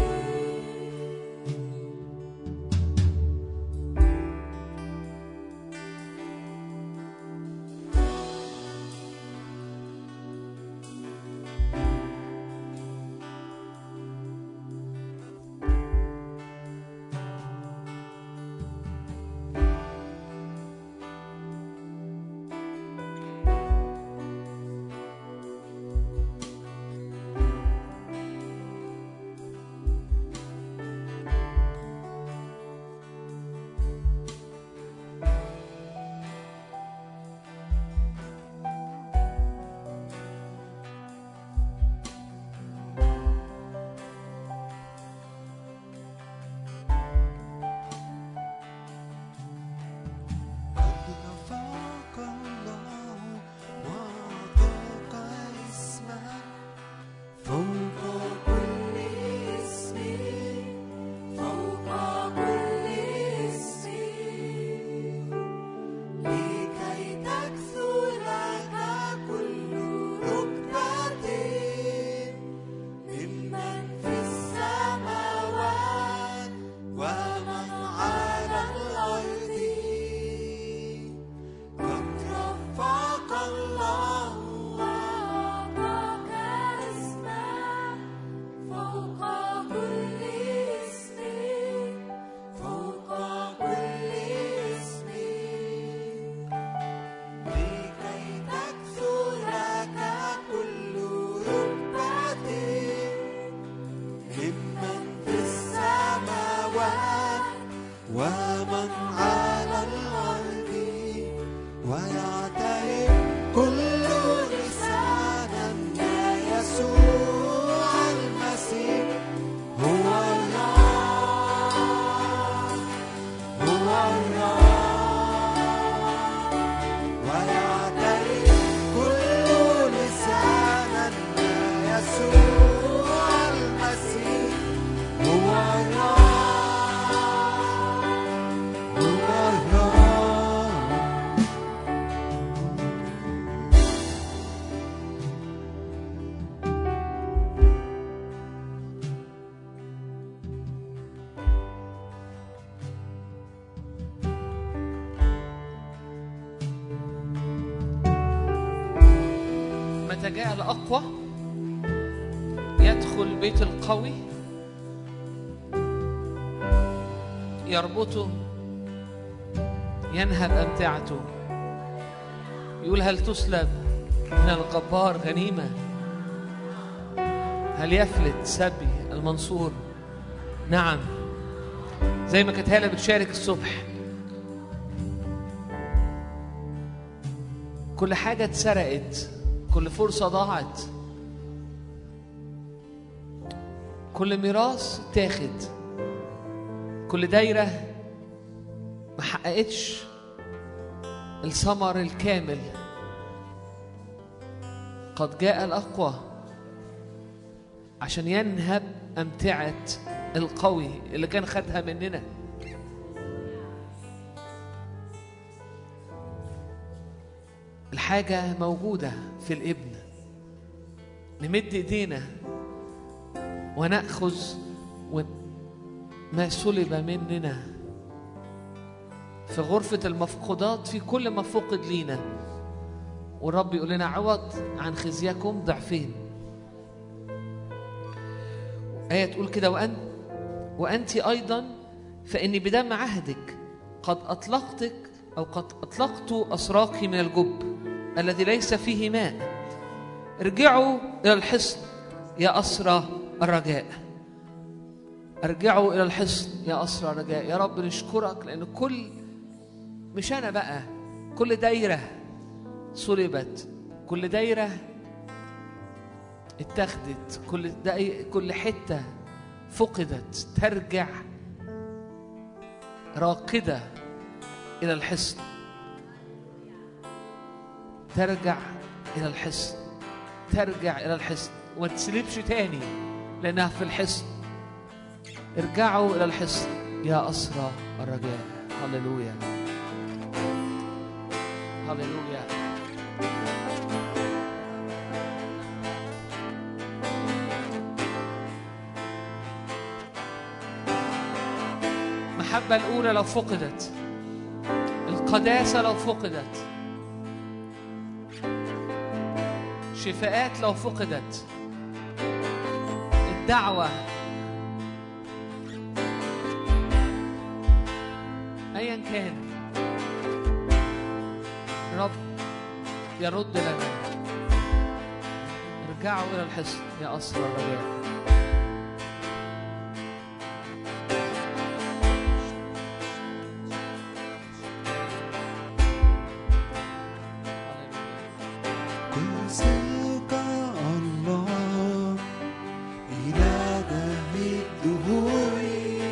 متى جاء الأقوى يدخل بيت القوي يربطه ينهب أمتعته يقول هل تسلب من الجبار غنيمة هل يفلت سبي المنصور نعم زي ما كانت هالة بتشارك الصبح كل حاجة اتسرقت كل فرصة ضاعت كل ميراث اتاخد كل دايرة ما حققتش الثمر الكامل قد جاء الأقوى عشان ينهب أمتعة القوي اللي كان خدها مننا الحاجة موجودة في الابن نمد ايدينا ونأخذ ون- ما سلب مننا في غرفة المفقودات في كل ما فقد لينا والرب يقول لنا عوض عن خزيكم ضعفين آية تقول كده وأن وأنت أيضا فإني بدم عهدك قد أطلقتك أو قد أطلقت أسراقي من الجب الذي ليس فيه ماء ارجعوا إلى الحصن يا أسرى الرجاء ارجعوا إلى الحصن يا أسرى الرجاء يا رب نشكرك لأن كل مش أنا بقى كل دايرة صلبت كل دايرة اتخذت كل داي... كل حتة فقدت ترجع راقدة إلى الحصن ترجع إلى الحصن ترجع إلى الحصن وما تسلبش تاني لأنها في الحصن ارجعوا إلى الحصن يا أسرى الرجاء هللويا هللويا المحبة الأولى لو فقدت القداسة لو فقدت شفاءات لو فقدت الدعوة أيا كان رب يرد لنا ارجعوا إلى الحصن يا أسرى الرجاء كرسيك الله إله الدهور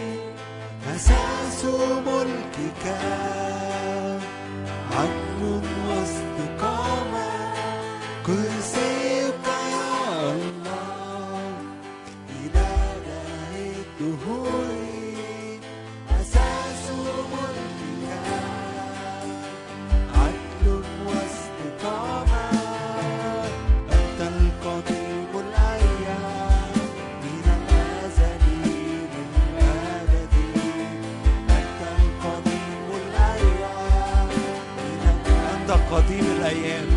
أساس ملكك عدل واستقامة كرسيك يا الله إله الدهور أساس ملكك عدل واستقامة أنت القديم الأيام من الأزل للأبد أنت القديم الأيام من أنت قديم الأيام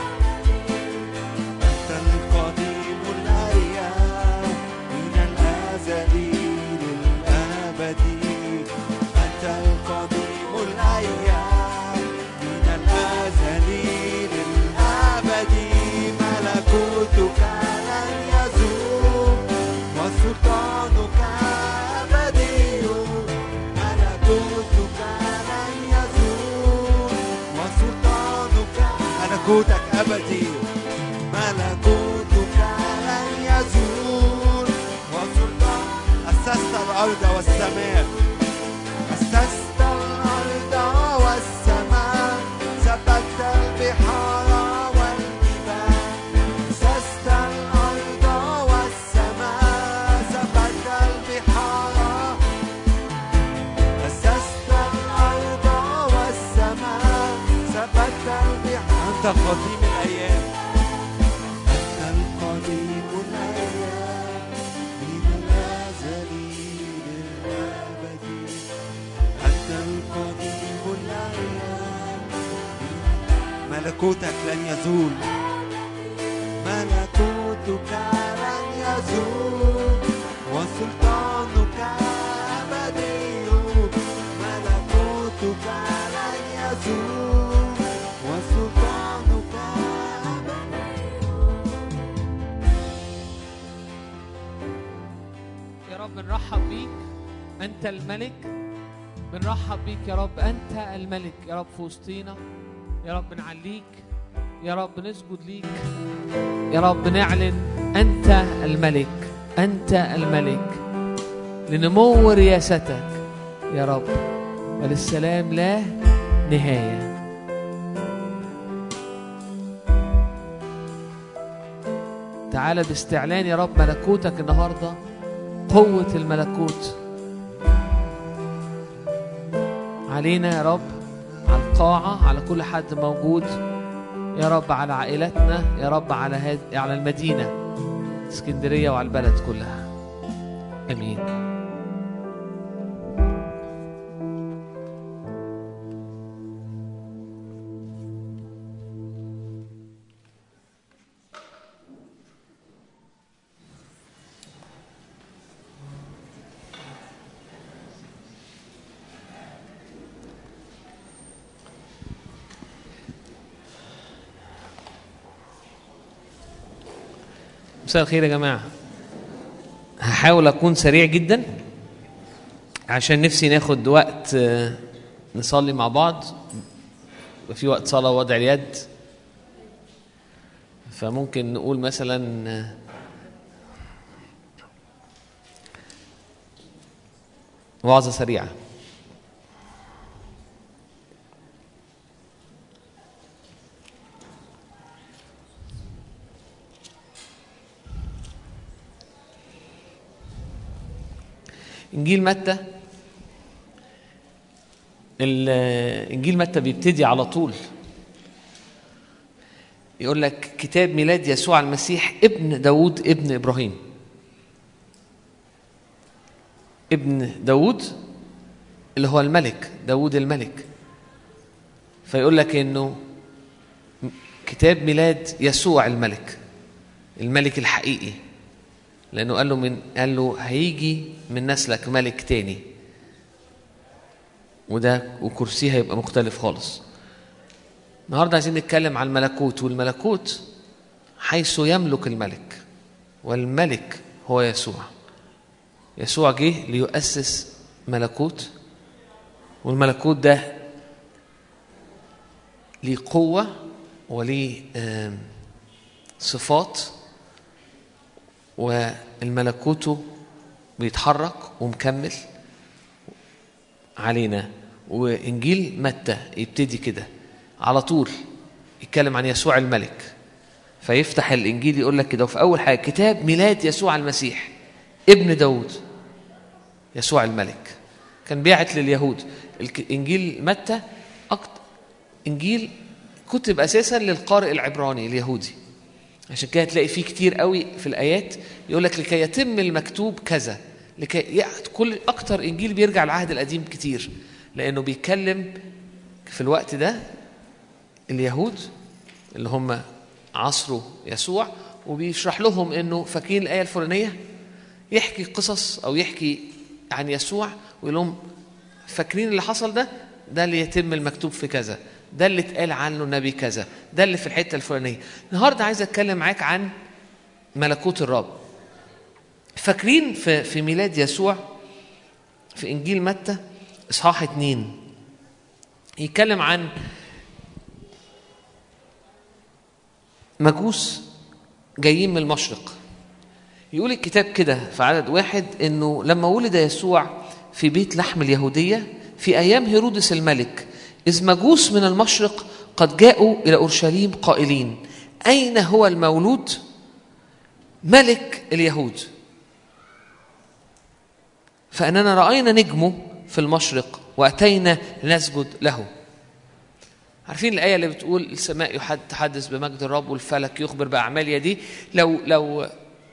أنت القديم الأيام من الأزل للأبد أنت القديم الأيام من الأزل للأبد ملكوتك لن يزول وسلطانك أبدي ملكوتك لن يزول وسلطانك ملكوتك أبدي ملكوتك لن يزول وسلطان أسست الأرض والسماء أسست الأرض والسماء ثبت البحار والجبال أسست الأرض والسماء ثبت البحار أسست الأرض والسماء ثبت البحار أنت قديم الأيام أنت القديم الأيام من الأزل للأبد أنت القديم الأيام ملكوتك لن يزول ملكوتك لن يزول وسلطانك أبدي ملكوتك لن يزول وسلطانك أبدي يا رب نرحب بيك أنت الملك بنرحب بيك يا رب أنت الملك يا رب في وسطينا يا رب نعليك يا رب نسجد ليك يا رب نعلن أنت الملك أنت الملك لنمو رياستك يا رب وللسلام لا نهاية تعالى باستعلان يا رب ملكوتك النهارده قوة الملكوت علينا يا رب على القاعة على كل حد موجود يا رب على عائلتنا يا رب على هاد... على المدينة اسكندرية وعلى البلد كلها امين مساء الخير يا جماعة هحاول أكون سريع جدا عشان نفسي ناخد وقت آه، نصلي مع بعض يبقى في وقت صلاة ووضع اليد فممكن نقول مثلا آه، وعظة سريعة انجيل متى ال- انجيل متى بيبتدي على طول يقول لك كتاب ميلاد يسوع المسيح ابن داود ابن ابراهيم ابن داود اللي هو الملك داود الملك فيقول لك انه كتاب ميلاد يسوع الملك الملك الحقيقي لانه قال له من قال له هيجي من نسلك ملك تاني وده وكرسيه هيبقى مختلف خالص النهارده عايزين نتكلم عن الملكوت والملكوت حيث يملك الملك والملك هو يسوع يسوع جه ليؤسس ملكوت والملكوت ده ليه قوة وليه آم، صفات والملكوت بيتحرك ومكمل علينا وانجيل متى يبتدي كده على طول يتكلم عن يسوع الملك فيفتح الانجيل يقول لك كده وفي اول حاجه كتاب ميلاد يسوع المسيح ابن داود يسوع الملك كان بيعت لليهود الك- انجيل متى أكت... انجيل كتب اساسا للقارئ العبراني اليهودي عشان كده تلاقي فيه كتير قوي في الايات يقول لك لكي يتم المكتوب كذا لكي يع- كل اكتر انجيل بيرجع العهد القديم كتير لانه بيتكلم في الوقت ده اليهود اللي هم عصروا يسوع وبيشرح لهم انه فاكرين الايه الفلانيه يحكي قصص او يحكي عن يسوع ويقول لهم فاكرين اللي حصل ده ده اللي يتم المكتوب في كذا ده اللي اتقال عنه النبي كذا ده اللي في الحته الفلانيه النهارده عايز اتكلم معاك عن ملكوت الرب فاكرين في في ميلاد يسوع في انجيل متى اصحاح اتنين يتكلم عن مجوس جايين من المشرق يقول الكتاب كده في عدد واحد انه لما ولد يسوع في بيت لحم اليهوديه في ايام هيرودس الملك اذ مجوس من المشرق قد جاءوا الى اورشليم قائلين اين هو المولود ملك اليهود فاننا راينا نجمه في المشرق واتينا لنسجد له عارفين الآية اللي بتقول السماء يحد تحدث بمجد الرب والفلك يخبر بأعمال يديه لو لو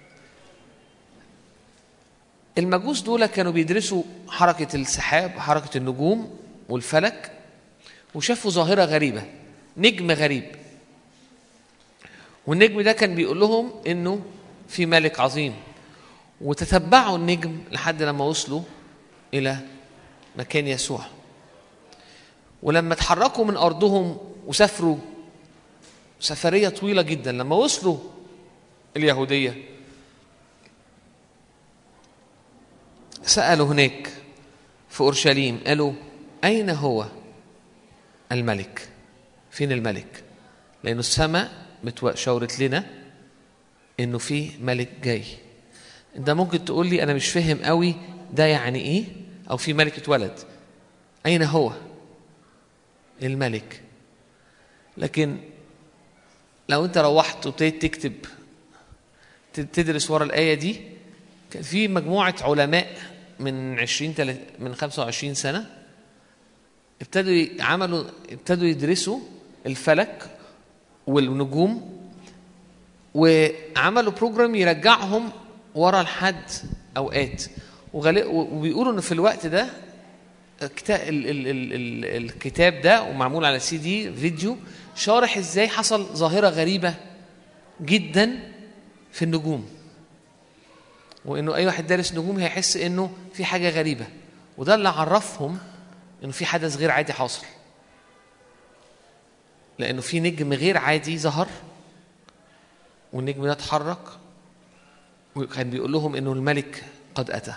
المجوس دول كانوا بيدرسوا حركة السحاب حركة النجوم والفلك وشافوا ظاهرة غريبة نجم غريب والنجم ده كان بيقول لهم انه في ملك عظيم وتتبعوا النجم لحد لما وصلوا الى مكان يسوع ولما اتحركوا من ارضهم وسافروا سفريه طويله جدا لما وصلوا اليهوديه سالوا هناك في اورشليم قالوا اين هو الملك فين الملك لانه السماء متو- شاورت لنا انه في ملك جاي انت ممكن تقول لي انا مش فاهم قوي ده يعني ايه او في ملك اتولد اين هو الملك لكن لو انت روحت وابتديت تكتب ت- تدرس ورا الايه دي كان في مجموعه علماء من 20 تلات- من 25 سنه ابتدوا ي- عملوا ابتدوا يدرسوا الفلك والنجوم وعملوا بروجرام يرجعهم ورا لحد اوقات وغالي- وبيقولوا ان في الوقت ده كتا- ال- ال- ال- ال- الكتاب ده ومعمول على سي دي فيديو شارح ازاي حصل ظاهره غريبه جدا في النجوم وانه اي واحد دارس نجوم هيحس انه في حاجه غريبه وده اللي عرفهم انه في حدث غير عادي حاصل لانه في نجم غير عادي ظهر والنجم ده اتحرك وكان بيقول لهم انه الملك قد اتى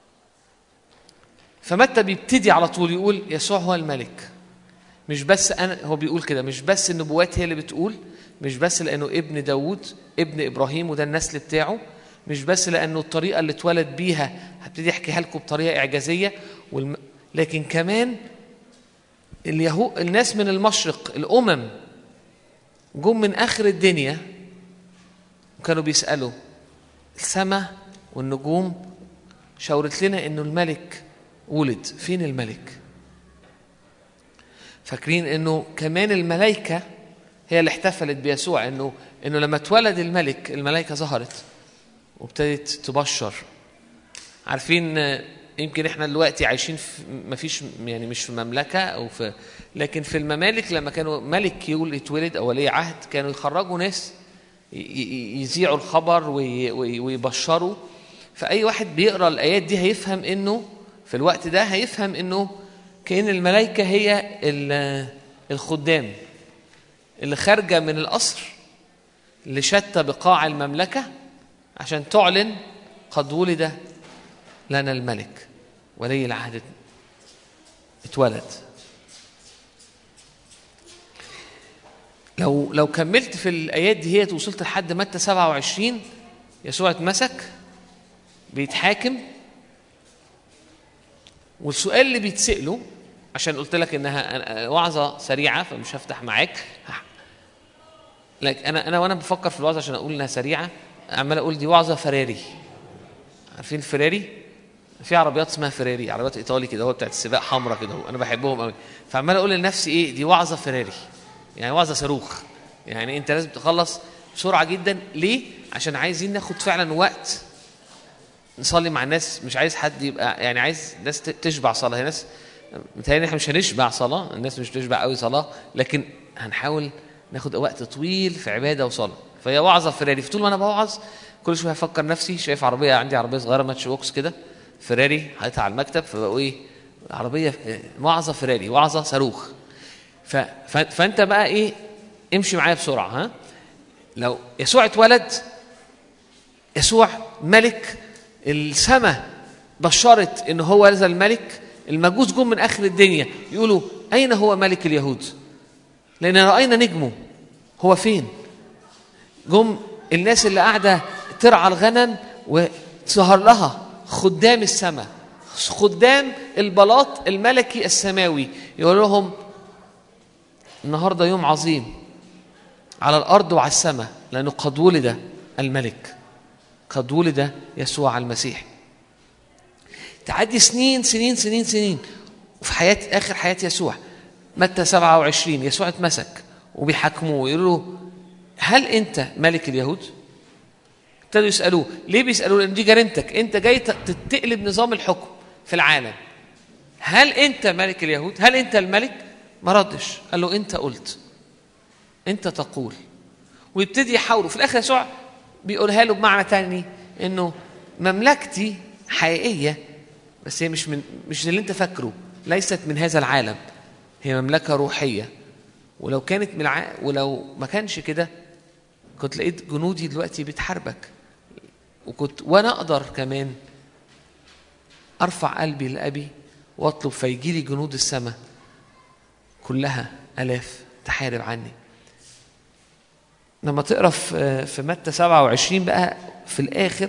فمتى بيبتدي على طول يقول يسوع هو الملك مش بس انا هو بيقول كده مش بس النبوات هي اللي بتقول مش بس لانه ابن داوود ابن ابراهيم وده النسل بتاعه مش بس لانه الطريقه اللي اتولد بيها هبتدي احكيها لكم بطريقه اعجازيه والم... لكن كمان اليهو الناس من المشرق الامم جم من اخر الدنيا وكانوا بيسالوا السماء والنجوم شاورت لنا انه الملك ولد فين الملك فاكرين انه كمان الملائكه هي اللي احتفلت بيسوع انه انه لما اتولد الملك الملائكه ظهرت وابتدت تبشر عارفين آه، يمكن احنا دلوقتي عايشين في ما فيش يعني مش في مملكه او في لكن في الممالك لما كانوا ملك يول يتولد او ولي عهد كانوا يخرجوا ناس ي- ي- يذيعوا الخبر وي- وي- ويبشروا فاي واحد بيقرا الايات دي هيفهم انه في الوقت ده هيفهم انه كأن الملائكه هي ال- الخدام اللي خارجه من القصر لشتى بقاع المملكه عشان تعلن قد ولد لنا الملك ولي العهد اتولد لو لو كملت في الايات دي هي وصلت لحد متى 27 يسوع اتمسك بيتحاكم والسؤال اللي بيتسأله عشان قلت لك انها وعظه سريعه فمش هفتح معاك لكن انا انا وانا بفكر في الوعظه عشان اقول انها سريعه عمال اقول دي وعظه فراري عارفين الفراري في عربيات اسمها فراري عربيات ايطالي كده هو بتاعت السباق حمراء كده هو انا بحبهم قوي فعمال اقول لنفسي ايه دي وعظه فراري يعني وعظه صاروخ يعني انت لازم تخلص بسرعه جدا ليه عشان عايزين ناخد فعلا وقت نصلي مع الناس مش عايز حد يبقى يعني عايز ناس ت- تشبع صلاه هي ناس متهيألي احنا مش هنشبع صلاه الناس مش بتشبع قوي صلاه لكن هنحاول ناخد وقت طويل في عباده وصلاه فهي وعظه فراري فطول ما انا بوعظ كل شويه افكر نفسي شايف عربيه عندي عربيه صغيره ماتش بوكس كده فراري حاططها على المكتب فبقوا ايه عربيه اه، وعظه فراري وعظه صاروخ ف... ف... فانت بقى ايه امشي معايا بسرعه ها لو يسوع اتولد يسوع ملك السماء بشرت ان هو هذا الملك المجوس جم من اخر الدنيا يقولوا اين هو ملك اليهود لان راينا نجمه هو فين جم الناس اللي قاعده ترعى الغنم وظهر لها خدام السماء خدام البلاط الملكي السماوي يقول لهم النهارده يوم عظيم على الارض وعلى السماء لانه قد ولد الملك قد ولد يسوع المسيح تعدي سنين سنين سنين سنين وفي حياة آخر حياة يسوع متى 27 يسوع اتمسك وبيحاكموه ويقولوا له هل أنت ملك اليهود؟ ابتدوا يسألوه ليه بيسألوه؟ لأن دي جريمتك أنت جاي ت- تقلب نظام الحكم في العالم هل أنت ملك اليهود؟ هل أنت الملك؟ ما ردش قال له أنت قلت أنت تقول ويبتدي يحاوروا في الآخر يسوع بيقولها له بمعنى تاني انه مملكتي حقيقيه بس هي مش من مش اللي انت فاكره ليست من هذا العالم هي مملكه روحيه ولو كانت من الع... ولو ما كانش كده كنت لقيت جنودي دلوقتي بتحاربك وكنت وانا اقدر كمان ارفع قلبي لابي واطلب فيجي لي جنود السماء كلها الاف تحارب عني لما تقرا في في متى 27 بقى في الاخر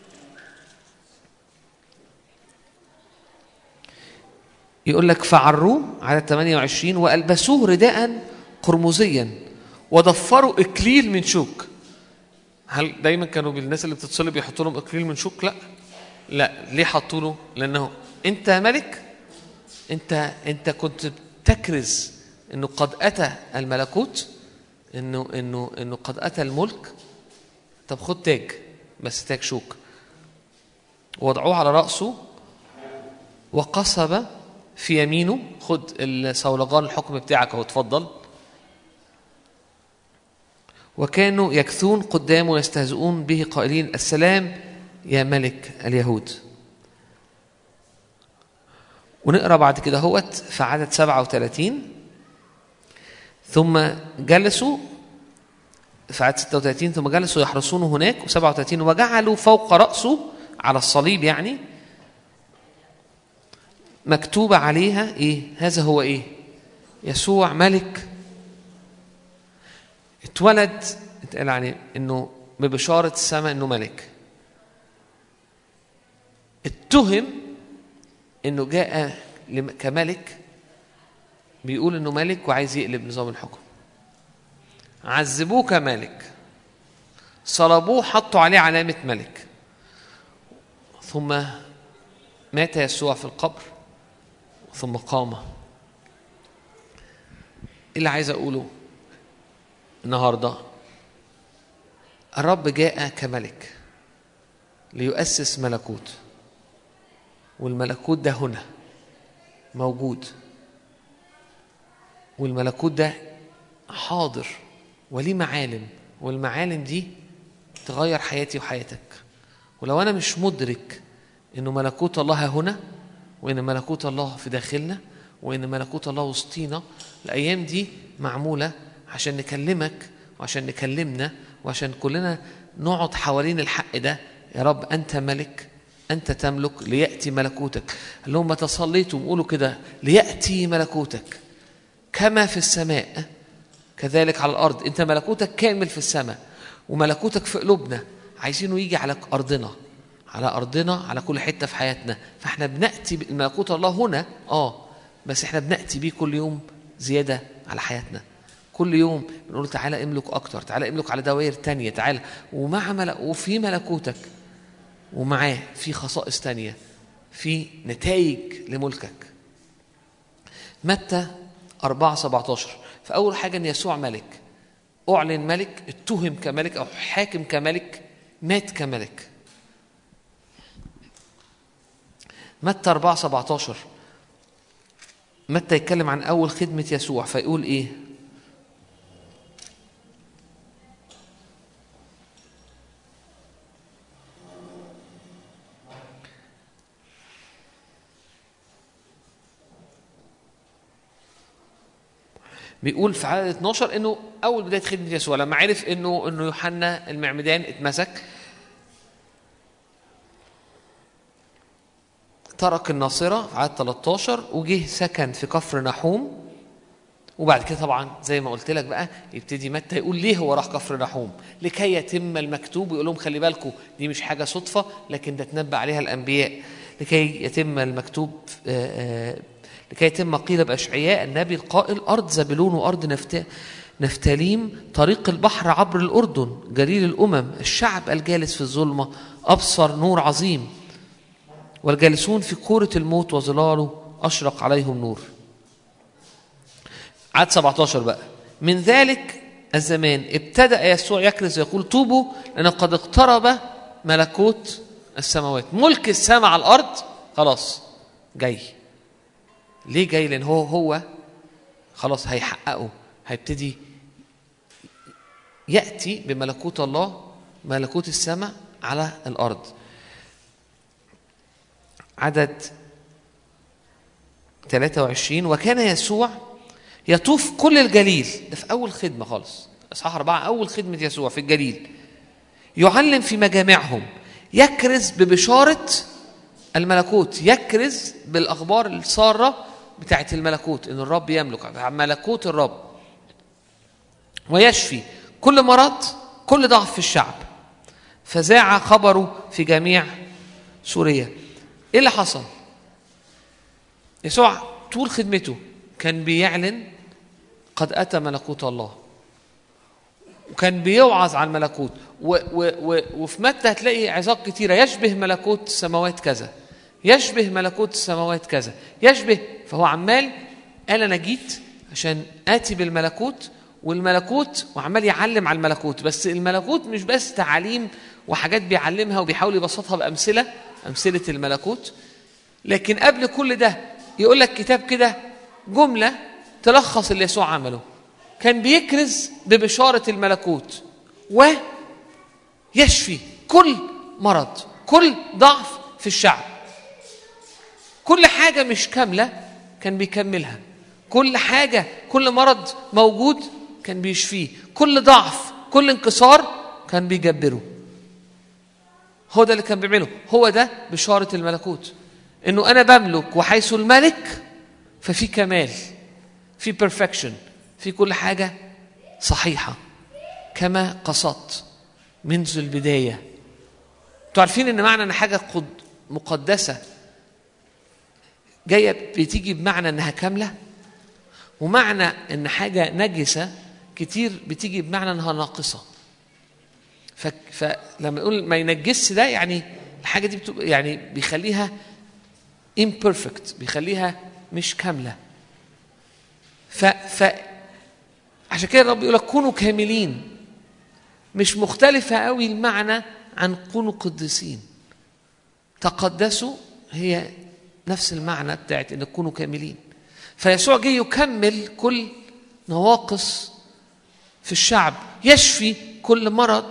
يقول لك فعروه على 28 والبسوه رداء قرمزيا وضفروا اكليل من شوك هل دايما كانوا بالناس اللي بتتصلب يحطوا لهم اكليل من شوك لا لا ليه حطوا له لانه انت ملك انت انت كنت بتكرز انه قد اتى الملكوت انه انه انه قد اتى الملك طب خد تاج بس تاج شوك وضعوه على راسه وقصب في يمينه خد الصولجان الحكم بتاعك اهو اتفضل وكانوا يكثون قدامه يستهزئون به قائلين السلام يا ملك اليهود ونقرا بعد كده هوت في عدد 37 ثم جلسوا في عدد 36 ثم جلسوا يحرسونه هناك و37 وجعلوا فوق رأسه على الصليب يعني مكتوبة عليها إيه؟ هذا هو إيه؟ يسوع ملك اتولد اتقال عليه إنه ببشارة السماء إنه ملك اتهم إنه جاء لم- كملك بيقول إنه ملك وعايز يقلب نظام الحكم عذبوه كملك صلبوه حطوا عليه علامة ملك ثم مات يسوع في القبر ثم قام ايه اللي عايز اقوله النهارده الرب جاء كملك ليؤسس ملكوت والملكوت ده هنا موجود والملكوت ده حاضر وليه معالم والمعالم دي تغير حياتي وحياتك ولو انا مش مدرك انه ملكوت الله هنا وان ملكوت الله في داخلنا وان ملكوت الله وسطينا الايام دي معموله عشان نكلمك وعشان نكلمنا وعشان كلنا نقعد حوالين الحق ده يا رب انت ملك انت تملك لياتي ملكوتك قال لهم متى صليتم قولوا كده لياتي ملكوتك كما في السماء كذلك على الارض انت ملكوتك كامل في السماء وملكوتك في قلوبنا عايزينه يجي على ارضنا على ارضنا على كل حته في حياتنا فاحنا بناتي بملكوت الله هنا اه بس احنا بناتي بيه كل يوم زياده على حياتنا كل يوم بنقول تعالى املك اكتر تعالى املك على دوائر تانية تعالى ومع ملك وفي ملكوتك ومعاه في خصائص تانية في نتائج لملكك متى 4 17 فأول حاجة أن يسوع ملك أعلن ملك اتهم كملك أو حاكم كملك مات كملك متى 4 17 متى يتكلم عن أول خدمة يسوع فيقول إيه بيقول في عدد 12 انه اول بدايه خدمه يسوع لما عرف انه انه يوحنا المعمدان اتمسك ترك الناصره في عدد 13 وجه سكن في كفر نحوم وبعد كده طبعا زي ما قلت لك بقى يبتدي متى يقول ليه هو راح كفر نحوم لكي يتم المكتوب ويقول لهم خلي بالكم دي مش حاجه صدفه لكن ده تنبأ عليها الانبياء لكي يتم المكتوب آه، آه، لكي يتم قيل بأشعياء النبي القائل أرض زبلون وأرض نفت... نفتاليم طريق البحر عبر الأردن جليل الأمم الشعب الجالس في الظلمة أبصر نور عظيم والجالسون في كورة الموت وظلاله أشرق عليهم نور عدد 17 بقى من ذلك الزمان ابتدأ يسوع يكرز ويقول توبوا لأن قد اقترب ملكوت السماوات ملك السماء على الأرض خلاص جاي ليه جاي لأن هو هو خلاص هيحققه هيبتدي يأتي بملكوت الله ملكوت السماء على الارض عدد 23 وكان يسوع يطوف كل الجليل ده في اول خدمه خالص اصحاح اربعه اول خدمه يسوع في الجليل يعلم في مجامعهم يكرز ببشاره الملكوت يكرز بالاخبار الساره بتاعت الملكوت ان الرب يملك ملكوت الرب ويشفي كل مرض كل ضعف في الشعب فذاع خبره في جميع سوريا ايه اللي حصل يسوع طول خدمته كان بيعلن قد اتى ملكوت الله وكان بيوعظ عن الملكوت و و و وفي متى هتلاقي عظات كتيرة يشبه ملكوت السماوات كذا يشبه ملكوت السماوات كذا يشبه فهو عمال قال أنا جيت عشان آتي بالملكوت والملكوت وعمال يعلم على الملكوت بس الملكوت مش بس تعاليم وحاجات بيعلمها وبيحاول يبسطها بأمثلة أمثلة الملكوت لكن قبل كل ده يقول لك كتاب كده جملة تلخص اللي يسوع عمله كان بيكرز ببشارة الملكوت ويشفي كل مرض كل ضعف في الشعب كل حاجة مش كاملة كان بيكملها كل حاجة كل مرض موجود كان بيشفيه كل ضعف كل انكسار كان بيجبره هو ده اللي كان بيعمله هو ده بشارة الملكوت انه انا بملك وحيث الملك ففي كمال في بيرفكشن في كل حاجة صحيحة كما قصدت منذ البداية انتوا عارفين ان معنى ان حاجة قد مقدسة جاية بتيجي بمعنى انها كاملة ومعنى ان حاجة نجسة كتير بتيجي بمعنى انها ناقصة ف... فلما نقول ما ينجسش ده يعني الحاجة دي بتبقى يعني بيخليها imperfect بيخليها مش كاملة ف... ف... عشان كده الرب يقول لك كونوا كاملين مش مختلفة قوي المعنى عن كونوا قديسين تقدسوا هي نفس المعنى بتاعت ان تكونوا كاملين فيسوع جه يكمل كل نواقص في الشعب يشفي كل مرض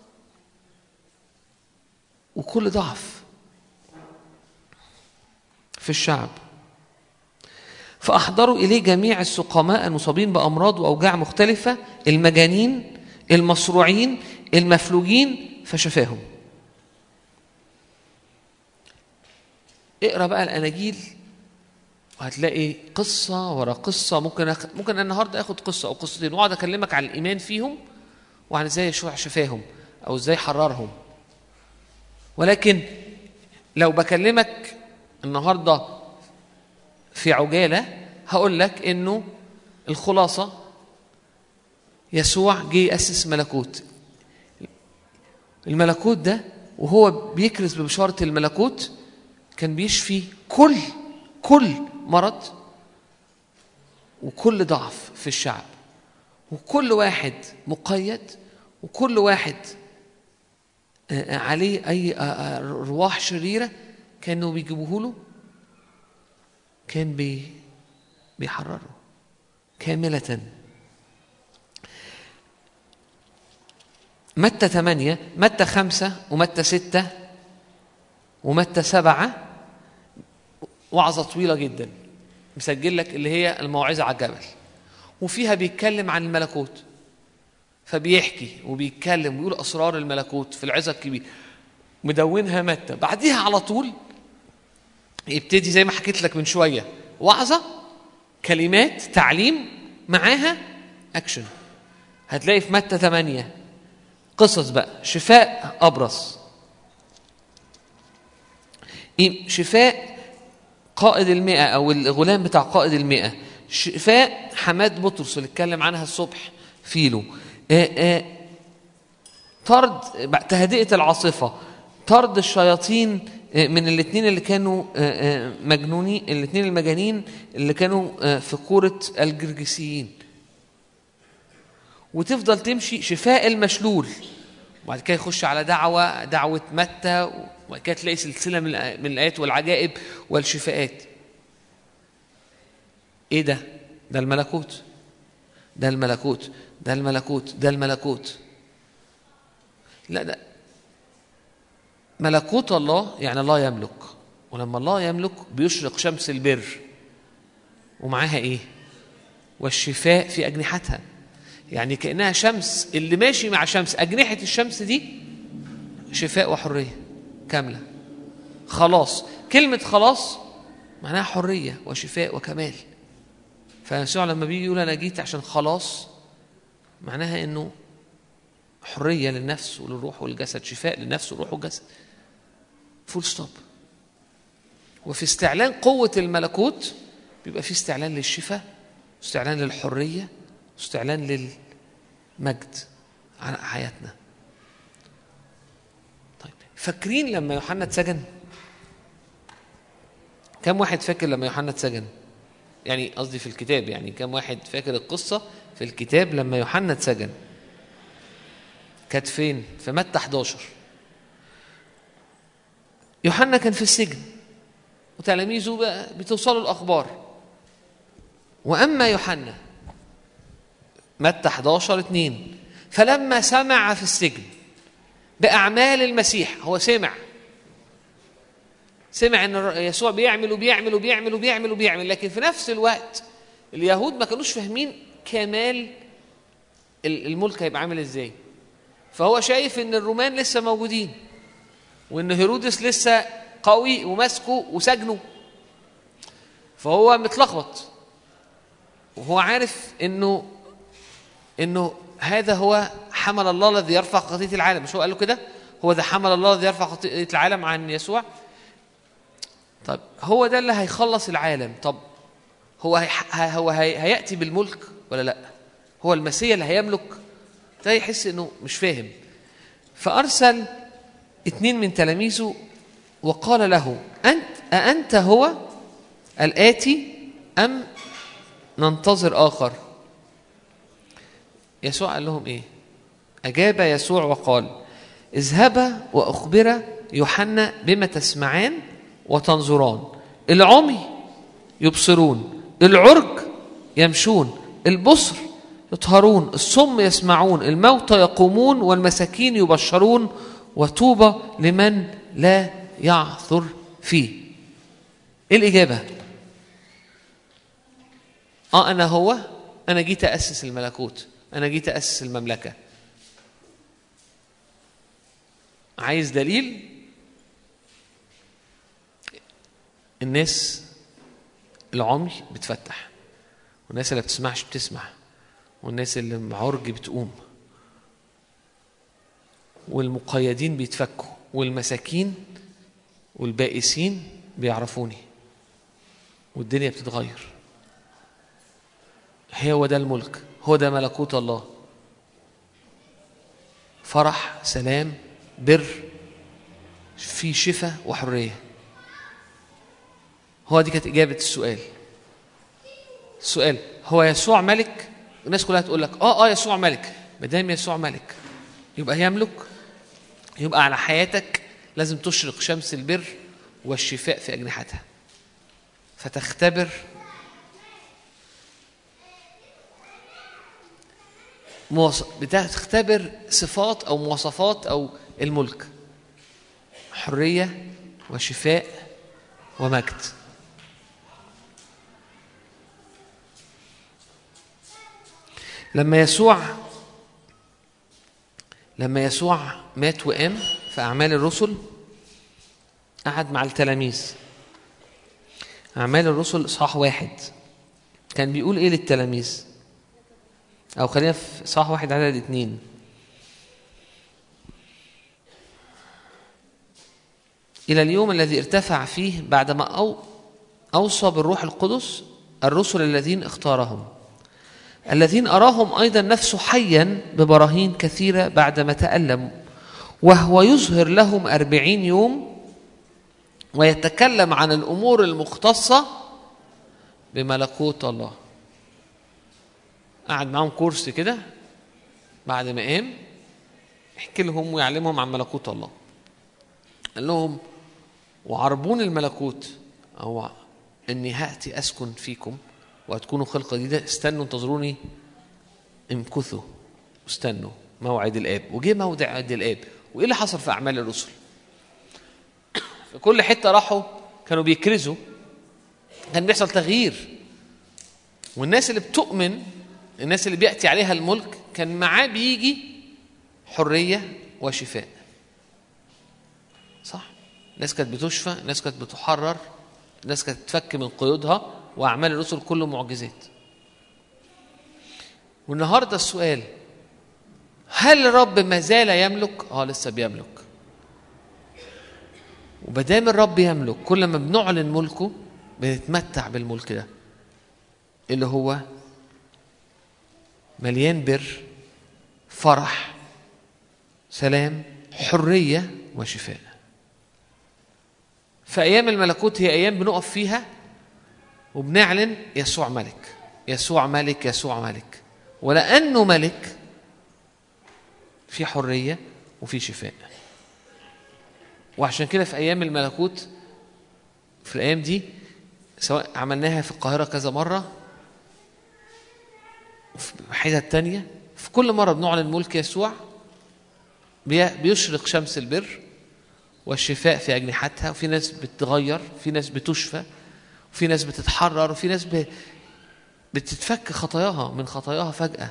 وكل ضعف في الشعب فأحضروا إليه جميع السقماء المصابين بأمراض وأوجاع مختلفة المجانين المصروعين المفلوجين فشفاهم اقرا بقى الاناجيل وهتلاقي قصه ورا قصه ممكن أخ... ممكن أنا النهارده اخد قصه او قصتين واقعد اكلمك عن الايمان فيهم وعن ازاي يشوع شفاهم او ازاي حررهم ولكن لو بكلمك النهارده في عجاله هقول لك انه الخلاصه يسوع جه يأسس ملكوت الملكوت ده وهو بيكرز ببشارة الملكوت كان بيشفي كل كل مرض وكل ضعف في الشعب وكل واحد مقيد وكل واحد آه، عليه أي آه، آه، رواح شريرة كانوا بيجيبوه له كان بي بيحرره كاملة متى ثمانية متى خمسة ومتى ستة ومتى سبعة وعظة طويلة جدا مسجل لك اللي هي الموعظة على الجبل وفيها بيتكلم عن الملكوت فبيحكي وبيتكلم ويقول أسرار الملكوت في العظة الكبيرة مدونها متى بعديها على طول يبتدي زي ما حكيت لك من شوية وعظة كلمات تعليم معاها أكشن هتلاقي في متى ثمانية قصص بقى شفاء أبرص إيه؟ شفاء قائد المئة أو الغلام بتاع قائد المئة شفاء حماد بطرس اللي اتكلم عنها الصبح فيلو آه، آه، طرد تهدئة العاصفة طرد الشياطين آه، من الاثنين اللي كانوا آه، آه، مجنونين الاثنين المجانين اللي كانوا آه، في كورة الجرجسيين وتفضل تمشي شفاء المشلول وبعد كده يخش على دعوة دعوة متى وبعد كده تلاقي سلسلة من الآ- من الآيات والعجائب والشفاءات إيه ده؟ ده الملكوت ده الملكوت ده الملكوت ده الملكوت لا ده ملكوت الله يعني الله يملك ولما الله يملك بيشرق شمس البر ومعاها ايه والشفاء في اجنحتها يعني كانها شمس اللي ماشي مع شمس اجنحه الشمس دي شفاء وحريه كامله خلاص كلمه خلاص معناها حريه وشفاء وكمال فيسوع لما بيجي يقول انا جيت عشان خلاص معناها انه حريه للنفس وللروح والجسد شفاء للنفس والروح والجسد فول ستوب وفي استعلان قوه الملكوت بيبقى في استعلان للشفاء استعلان للحريه استعلان للمجد على حياتنا طيب فاكرين لما يوحنا اتسجن كم واحد فاكر لما يوحنا اتسجن يعني قصدي في الكتاب يعني كم واحد فاكر القصة في الكتاب لما يوحنا اتسجن كانت فين في متى 11 يوحنا كان في السجن وتلاميذه بقى بتوصلوا الأخبار وأما يوحنا متى 11 2 فلما سمع في السجن بأعمال المسيح هو سمع سمع ان يسوع بيعمل وبيعمل وبيعمل وبيعمل وبيعمل لكن في نفس الوقت اليهود ما كانوش فاهمين كمال الملك هيبقى عامل ازاي فهو شايف ان الرومان لسه موجودين وان هيرودس لسه قوي وماسكه وسجنه فهو متلخبط وهو عارف انه انه هذا هو حمل الله الذي يرفع خطيه العالم مش هو قال له كده هو ده حمل الله الذي يرفع خطيه العالم عن يسوع طب هو ده اللي هيخلص العالم طب هو هي هو هي هياتي بالملك ولا لا هو المسيا اللي هيملك ده يحس انه مش فاهم فارسل اتنين من تلاميذه وقال له انت أأنت هو الآتي أم ننتظر آخر يسوع قال لهم إيه أجاب يسوع وقال اذهبا وأخبرا يوحنا بما تسمعان وتنظران العمي يبصرون العرج يمشون البصر يطهرون الصم يسمعون الموتى يقومون والمساكين يبشرون وطوبى لمن لا يعثر فيه ايه الاجابه اه انا هو انا جيت اسس الملكوت انا جيت اسس المملكه عايز دليل الناس العمي بتفتح والناس اللي بتسمعش بتسمع والناس اللي معرج بتقوم والمقيدين بيتفكوا والمساكين والبائسين بيعرفوني والدنيا بتتغير هو ده الملك هو ده ملكوت الله فرح سلام بر في شفاء وحريه هو دي كانت إجابة السؤال السؤال هو يسوع ملك الناس كلها تقول لك اه اه يسوع ملك ما دام يسوع ملك يبقى يملك يبقى على حياتك لازم تشرق شمس البر والشفاء في أجنحتها فتختبر مواص... بتختبر صفات أو مواصفات أو الملك حرية وشفاء ومجد لما يسوع لما يسوع مات وقام في أعمال الرسل قعد مع التلاميذ أعمال الرسل إصحاح واحد كان بيقول إيه للتلاميذ أو خلينا في إصحاح واحد عدد اتنين إلى اليوم الذي ارتفع فيه بعدما أو أوصى بالروح القدس الرسل الذين اختارهم الذين أراهم أيضا نفسه حيا ببراهين كثيرة بعدما تألم وهو يظهر لهم أربعين يوم ويتكلم عن الأمور المختصة بملكوت الله قعد معاهم كورس كده بعد ما قام يحكي لهم ويعلمهم عن ملكوت الله قال لهم وعربون الملكوت أو إني هأتي أسكن فيكم وهتكونوا خلقة جديدة استنوا انتظروني امكثوا استنوا موعد الآب وجه موعد الآب وايه اللي حصل في اعمال الرسل في كل حته راحوا كانوا بيكرزوا كان بيحصل تغيير والناس اللي بتؤمن الناس اللي بياتي عليها الملك كان معاه بيجي حريه وشفاء صح ناس كانت بتشفى ناس كانت بتحرر ناس كانت تفك من قيودها واعمال الرسل كله معجزات والنهارده السؤال هل الرب ما زال يملك اه لسه بيملك وبدام الرب يملك كل ما بنعلن ملكه بنتمتع بالملك ده اللي هو مليان بر فرح سلام حريه وشفاء فايام الملكوت هي ايام بنقف فيها وبنعلن يسوع ملك يسوع ملك يسوع ملك ولانه ملك في حريه وفي شفاء وعشان كده في ايام الملكوت في الايام دي سواء عملناها في القاهره كذا مره وفي حتت تانية في كل مره بنعلن ملك يسوع بي- بيشرق شمس البر والشفاء في اجنحتها وفي ناس بتتغير في ناس بتشفى وفي ناس بتتحرر وفي ناس ب... بتتفك خطاياها من خطاياها فجأة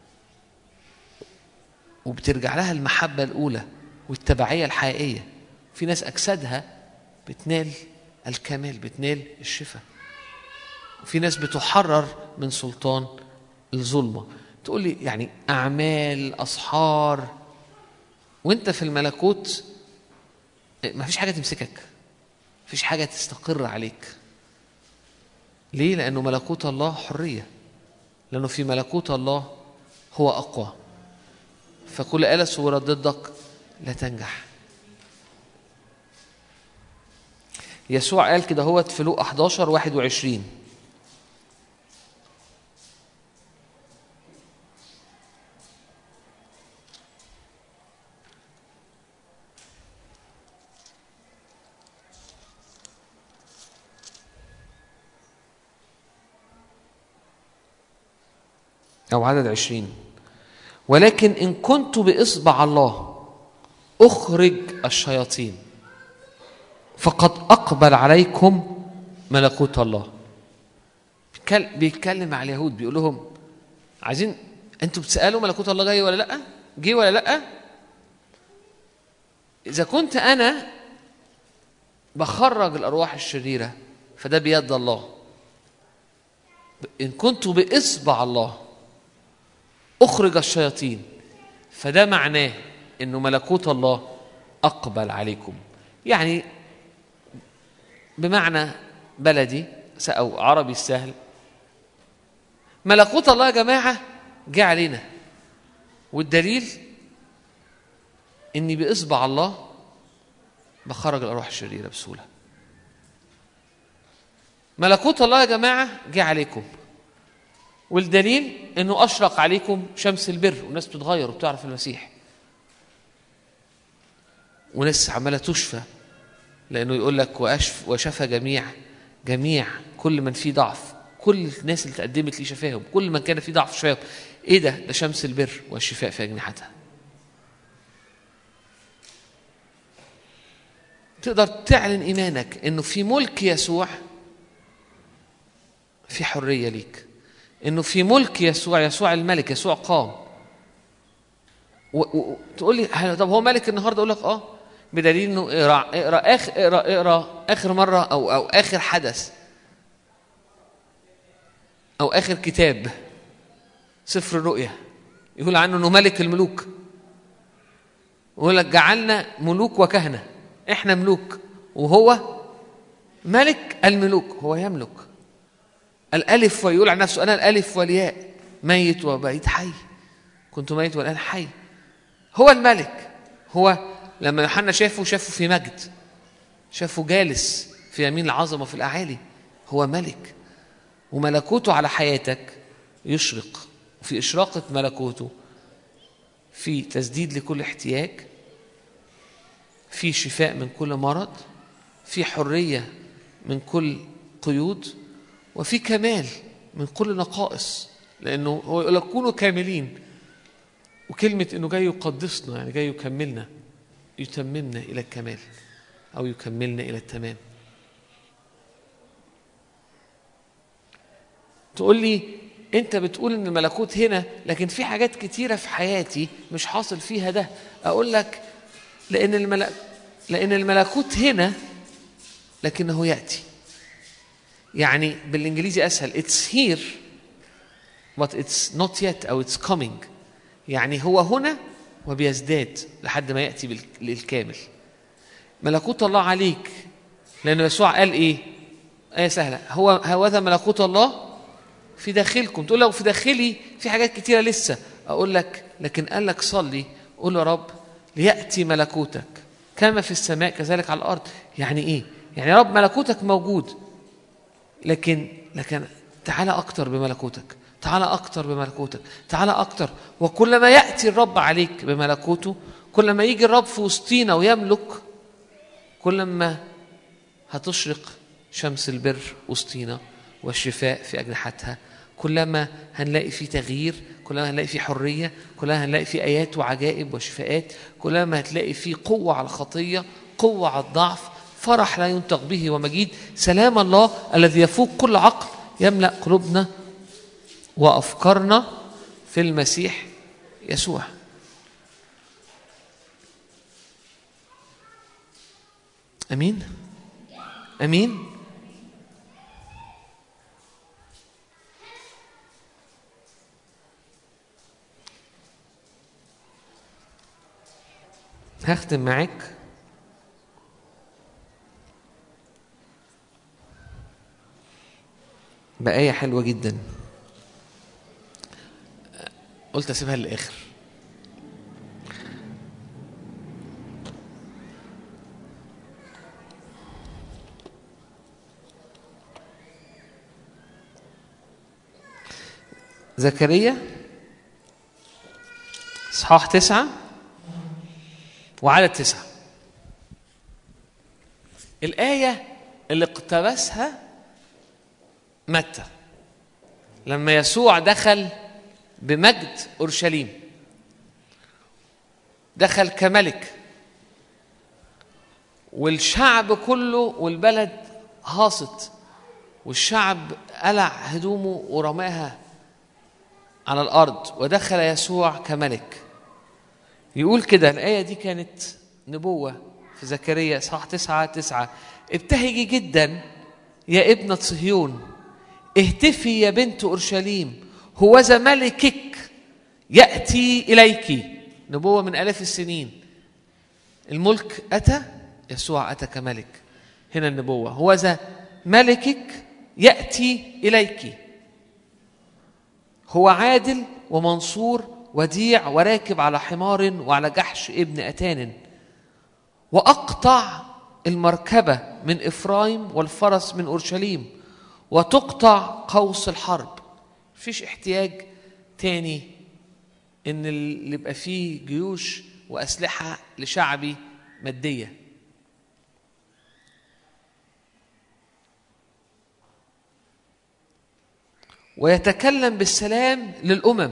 وبترجع لها المحبة الأولى والتبعية الحقيقية في ناس أجسادها بتنال الكمال بتنال الشفاء وفي ناس بتحرر من سلطان الظلمة تقول لي يعني أعمال أسحار وانت في الملكوت ما فيش حاجة تمسكك ما فيش حاجة تستقر عليك ليه؟ لأنه ملكوت الله حرية لأنه في ملكوت الله هو أقوى فكل آلة صورة ضدك لا تنجح يسوع قال كده هو في لوقا 11 21 أو عدد عشرين ولكن إن كنت بإصبع الله أخرج الشياطين فقد أقبل عليكم ملكوت الله بيتكل- بيتكلم على اليهود بيقول لهم عايزين انتوا بتسألوا ملكوت الله جاي ولا لأ جه ولا لأ إذا كنت أنا بخرج الأرواح الشريرة فده بيد الله إن كنت بإصبع الله أخرج الشياطين فده معناه إنه ملكوت الله أقبل عليكم يعني بمعنى بلدي أو عربي السهل ملكوت الله يا جماعة جه علينا والدليل إني بإصبع الله بخرج الأرواح الشريرة بسهولة ملكوت الله يا جماعة جه عليكم والدليل انه اشرق عليكم شمس البر والناس بتتغير وبتعرف المسيح وناس عماله تشفى لانه يقول لك وأشف وشفى جميع جميع كل من فيه ضعف كل الناس اللي تقدمت لي شفاهم كل من كان فيه ضعف شفاهم ايه ده ده شمس البر والشفاء في اجنحتها تقدر تعلن ايمانك انه في ملك يسوع في حريه ليك انه في ملك يسوع يسوع الملك يسوع قام وتقول لي هل- طب هو ملك النهارده اقول لك اه بدليل انه اقرا اقرا اخر اقرا اقرا اخر مره او او اخر حدث او اخر كتاب سفر الرؤيا يقول عنه انه ملك الملوك يقول لك جعلنا ملوك وكهنه احنا ملوك وهو ملك الملوك هو يملك الألف ويقول عن نفسه أنا الألف والياء ميت وبقيت حي كنت ميت والآن حي هو الملك هو لما يوحنا شافه شافه في مجد شافه جالس في يمين العظمة في الأعالي هو ملك وملكوته على حياتك يشرق وفي إشراقة ملكوته في تسديد لكل احتياج في شفاء من كل مرض في حرية من كل قيود وفي كمال من كل نقائص لأنه هو يقول لك كونوا كاملين وكلمة إنه جاي يقدسنا يعني جاي يكملنا يتممنا إلى الكمال أو يكملنا إلى التمام تقول لي انت بتقول ان الملكوت هنا لكن في حاجات كتيره في حياتي مش حاصل فيها ده اقول لك لان الملك لان الملكوت هنا لكنه ياتي يعني بالانجليزي اسهل it's here but it's not yet او it's coming يعني هو هنا وبيزداد لحد ما ياتي بال- للكامل ملكوت الله عليك لان يسوع قال ايه ايه سهله هو هوذا ملكوت الله في داخلكم تقول لو في داخلي في حاجات كتيره لسه اقول لك لكن قال لك صلي قول يا رب لياتي ملكوتك كما في السماء كذلك على الارض يعني ايه يعني يا رب ملكوتك موجود لكن لكن تعالى اكتر بملكوتك تعالى اكتر بملكوتك تعالى اكتر وكلما ياتي الرب عليك بملكوته كلما يجي الرب في وسطينا ويملك كلما هتشرق شمس البر وسطينا والشفاء في أجنحتها كلما هنلاقي في تغيير كلما هنلاقي في حرية كلما هنلاقي في آيات وعجائب وشفاءات كلما هتلاقي في قوة على الخطية قوة على الضعف فرح لا ينطق به ومجيد سلام الله الذي يفوق كل عقل يملأ قلوبنا وأفكارنا في المسيح يسوع امين امين هختم معاك بآية حلوة جدا قلت أسيبها للآخر زكريا اصحاح تسعة وعدد تسعة الآية اللي اقتبسها متى لما يسوع دخل بمجد أورشليم دخل كملك والشعب كله والبلد هاصت والشعب قلع هدومه ورماها على الأرض ودخل يسوع كملك يقول كده الآية دي كانت نبوة في زكريا صح تسعة تسعة ابتهجي جدا يا ابنة صهيون اهتفي يا بنت أورشليم هوذا ملكك يأتي إليك نبوة من آلاف السنين الملك أتى يسوع أتى كملك هنا النبوة هوذا ملكك يأتي إليك هو عادل ومنصور وديع وراكب على حمار وعلى جحش ابن أتان وأقطع المركبة من إفرايم والفرس من أورشليم وتقطع قوس الحرب مفيش احتياج تاني ان اللي يبقى فيه جيوش واسلحه لشعبي ماديه ويتكلم بالسلام للامم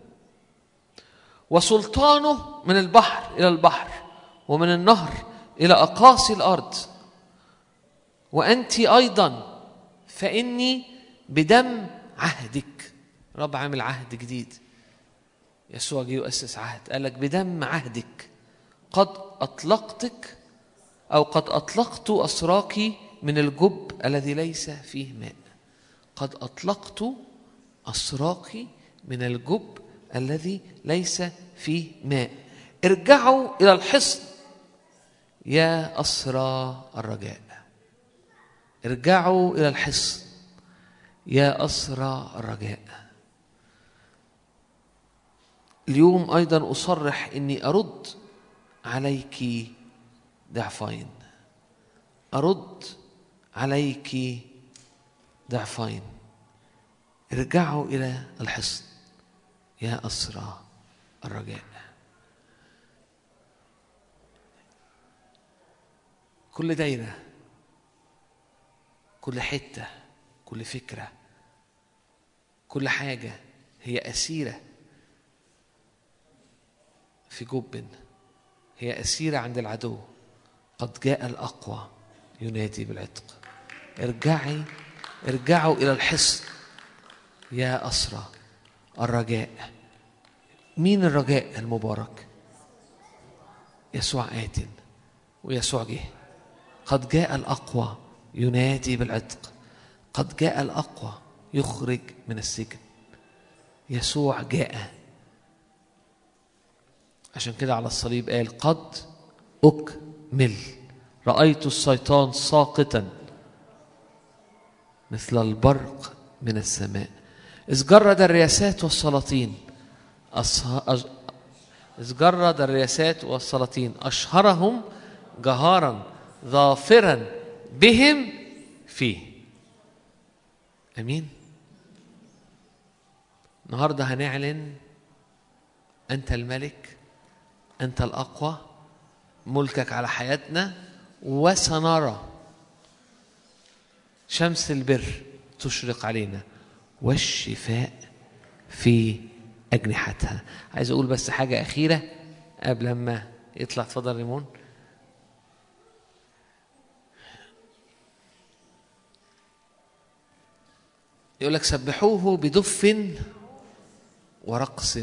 وسلطانه من البحر الى البحر ومن النهر الى اقاصي الارض وانت ايضا فاني بدم عهدك رب عامل عهد جديد يسوع جه يؤسس عهد قال لك بدم عهدك قد اطلقتك او قد اطلقت اسراك من الجب الذي ليس فيه ماء قد اطلقت اسراك من الجب الذي ليس فيه ماء ارجعوا الى الحصن يا اسرى الرجاء ارجعوا الى الحصن يا اسرى الرجاء اليوم ايضا اصرح اني ارد عليك ضعفين ارد عليك ضعفين ارجعوا الى الحصن يا اسرى الرجاء كل دايره كل حته كل فكره كل حاجه هي اسيره في جب هي أسيرة عند العدو قد جاء الأقوى ينادي بالعتق ارجعي ارجعوا إلى الحصن يا أسرى الرجاء مين الرجاء المبارك يسوع آت ويسوع جه قد جاء الأقوى ينادي بالعتق قد جاء الأقوى يخرج من السجن يسوع جاء عشان كده على الصليب قال قد أكمل رأيت الشيطان ساقطا مثل البرق من السماء إذ جرد الرياسات والسلاطين أصه- أج- إذ جرد الرياسات والسلاطين أشهرهم جهارا ظافرا بهم فيه أمين النهارده هنعلن أنت الملك أنت الأقوى ملكك على حياتنا وسنرى شمس البر تشرق علينا والشفاء في أجنحتها عايز أقول بس حاجة أخيرة قبل ما يطلع اتفضل ريمون يقول لك سبحوه بدف ورقص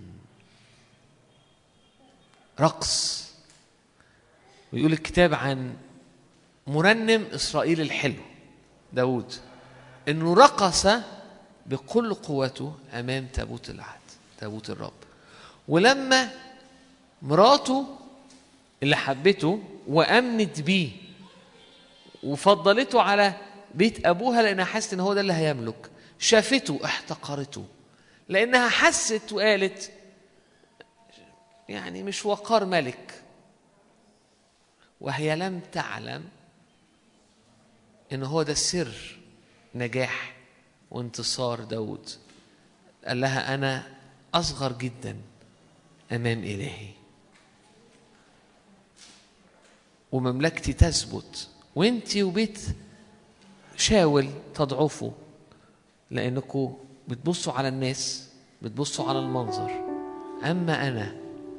رقص ويقول الكتاب عن مرنم إسرائيل الحلو داود إنه رقص بكل قوته أمام تابوت العهد تابوت الرب ولما مراته اللي حبته وأمنت بيه وفضلته على بيت أبوها لأنها حست إن هو ده اللي هيملك شافته احتقرته لأنها حست وقالت يعني مش وقار ملك وهي لم تعلم ان هو ده سر نجاح وانتصار داود قال لها انا اصغر جدا امام الهي ومملكتي تثبت وانتي وبيت شاول تضعفوا لانكم بتبصوا على الناس بتبصوا على المنظر اما انا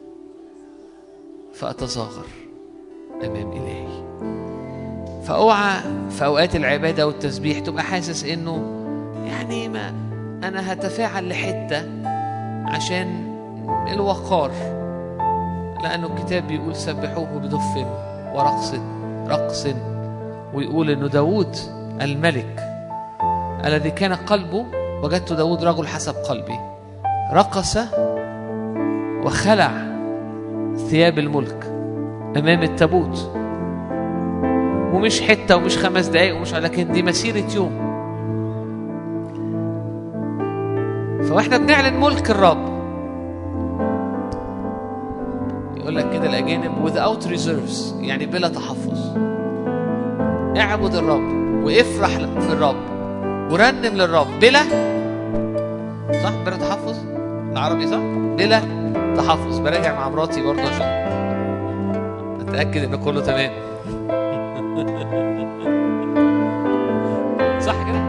فاتصاغر امام الهي فاوعى في اوقات العباده والتسبيح تبقى حاسس انه يعني ما انا هتفاعل لحته عشان الوقار لانه الكتاب بيقول سبحوه بدف ورقص رقص ويقول انه داود الملك الذي كان قلبه وجدت داود رجل حسب قلبي رقص وخلع ثياب الملك امام التابوت ومش حته ومش خمس دقايق ومش لكن دي مسيره يوم فواحنا بنعلن ملك الرب يقول لك كده الاجانب without reserves يعني بلا تحفظ اعبد الرب وافرح في الرب ورنم للرب بلا صح بلا تحفظ العربي صح بلا تحفظ براجع مع مراتي برضه عشان اتاكد ان كله تمام صح كده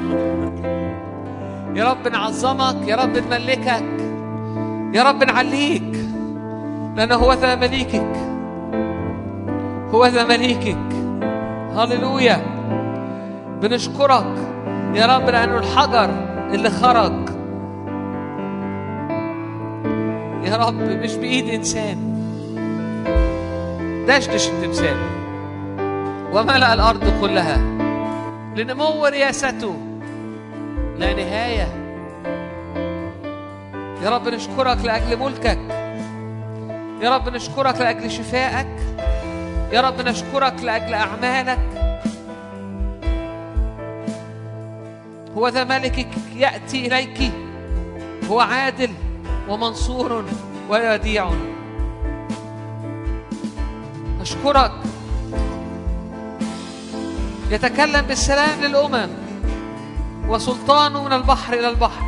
يا رب نعظمك يا رب نملكك يا رب نعليك لأنه هو ذا مليكك هو ذا مليكك هللويا بنشكرك يا رب لأنه الحجر اللي خرج يا رب مش بإيد إنسان دشدش التمثال وملأ الأرض كلها لنمو رياسته لا نهاية يا رب نشكرك لأجل ملكك يا رب نشكرك لأجل شفائك يا رب نشكرك لأجل أعمالك هو ذا ملكك يأتي إليك هو عادل ومنصور ووديع أشكرك يتكلم بالسلام للأمم وسلطانه من البحر إلى البحر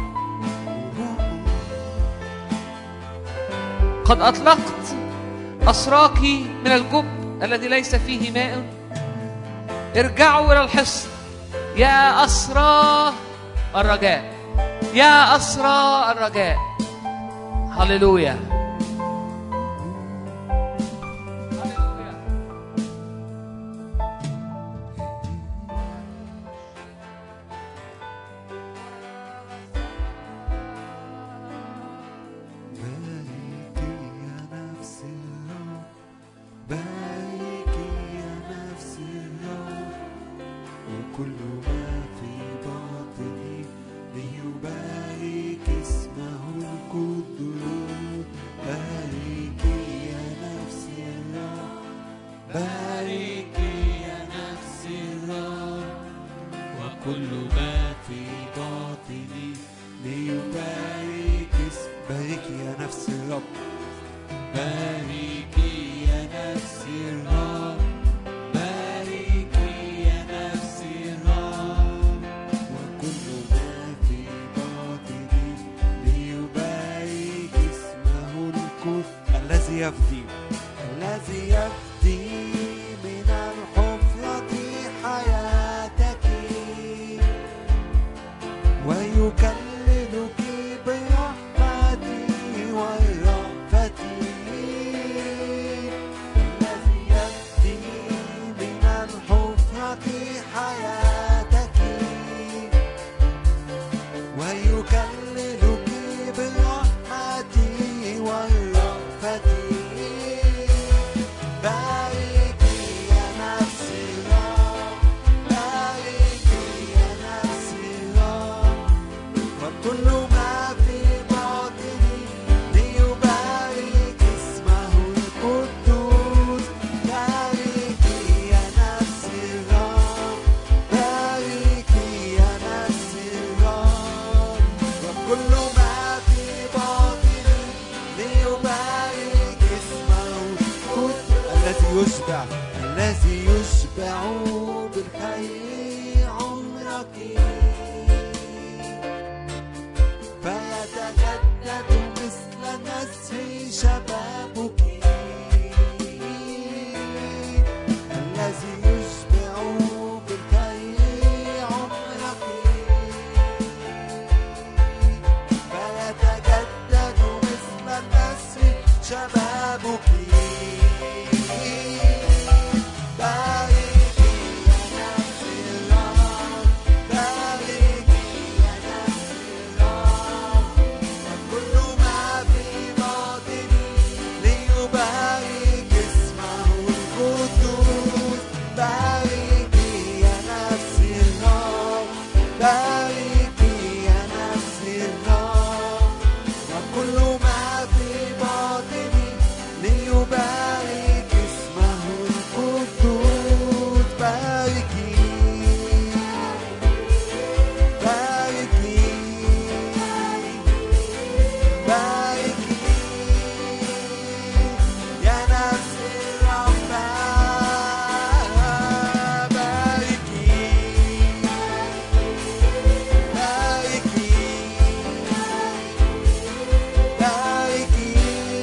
قد أطلقت أسراك من الجب الذي ليس فيه ماء ارجعوا إلى الحصن يا أسرى الرجاء يا أسرى الرجاء هللويا وكل ما في باطني ليبارك اسمه القدوس باركي يا نفسي الرب باركي يا نفسي الرب وكل ما في باطني ليبارك اسم باركي يا نفسي الرب باركي يا نفسي الرب باركي يا نفسي الرب وكل ما في باطني ليبارك اسمه القدس الذي يفدي الذي يفدي من الحفرة حياتك ويكللك برحمته ورأفته الذي يفدي من الحفرة حياتك ويكللك برحمته ورأفته باركي يا نفسي الرب باركي يا نفسي الرب وكل ما في باطني ليبارك اسمه القدوس باركي يا نفسي الرب باركي يا نفسي الرب وكل ما في باطني ليبارك اسمه القدوس الذي يشبع الذي يشبع بالخير عمرك فيتجدد مثل نسر شبابك الذي يشبع بالخير عمرك فيتجدد مثل نسر شبابك باركي يا نفسي الرب باركي يا نفسي الرب وكل ما في باطني ليبارك اسمه القدوس باركي يا نفسي الرب باركي يا نفسي الرب وكل ما في باطني ليبارك اسمه القدوس باركي باركي باركي يا نفسي الرب باركي باركي باركي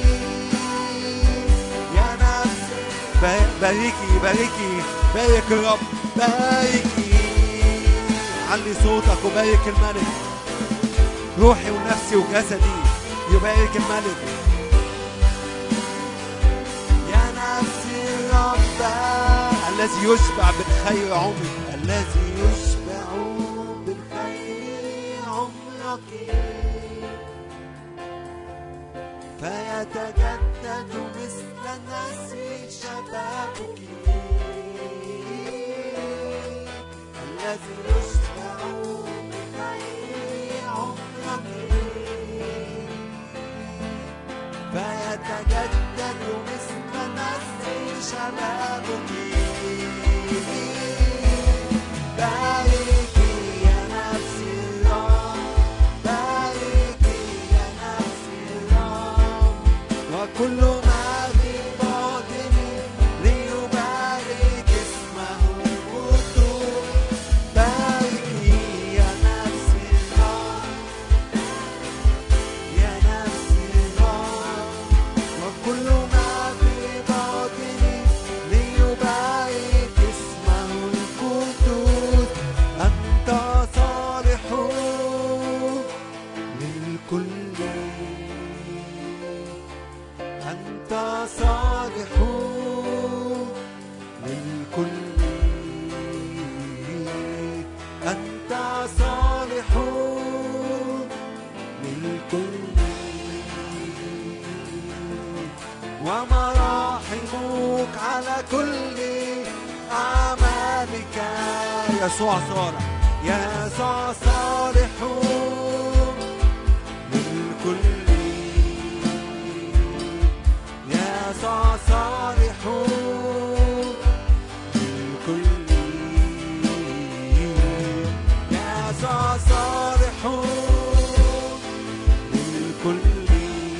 يا نفسي باركي باركي بارك الرب باركي علي صوتك وبارك الملك روحي ونفسي وجسدي يبارك الملك يا نفسي الرب الذي يشبع بالخير عمرك الذي يشبع بالخير عمرك فيتجدد مثل نسر شبابك الذي يشبع بخير عمرك فيتجدد مثل نسر شبابك باركي يا نفسي الرب باركي يا نفسي الرب وكل ما في باطني ليبارك اسمه القدوس باركي يا نفسي الرب يا نفسي الرب وكل ما في باطني ليبارك اسمه القدوس أنت صالح للكل أنت صالح للكل أنت صالح للكل ومراحمك على كل أعمالك يسوع صالح يسوع صالح للكل يسوع صالح للكل يسوع صالح للكل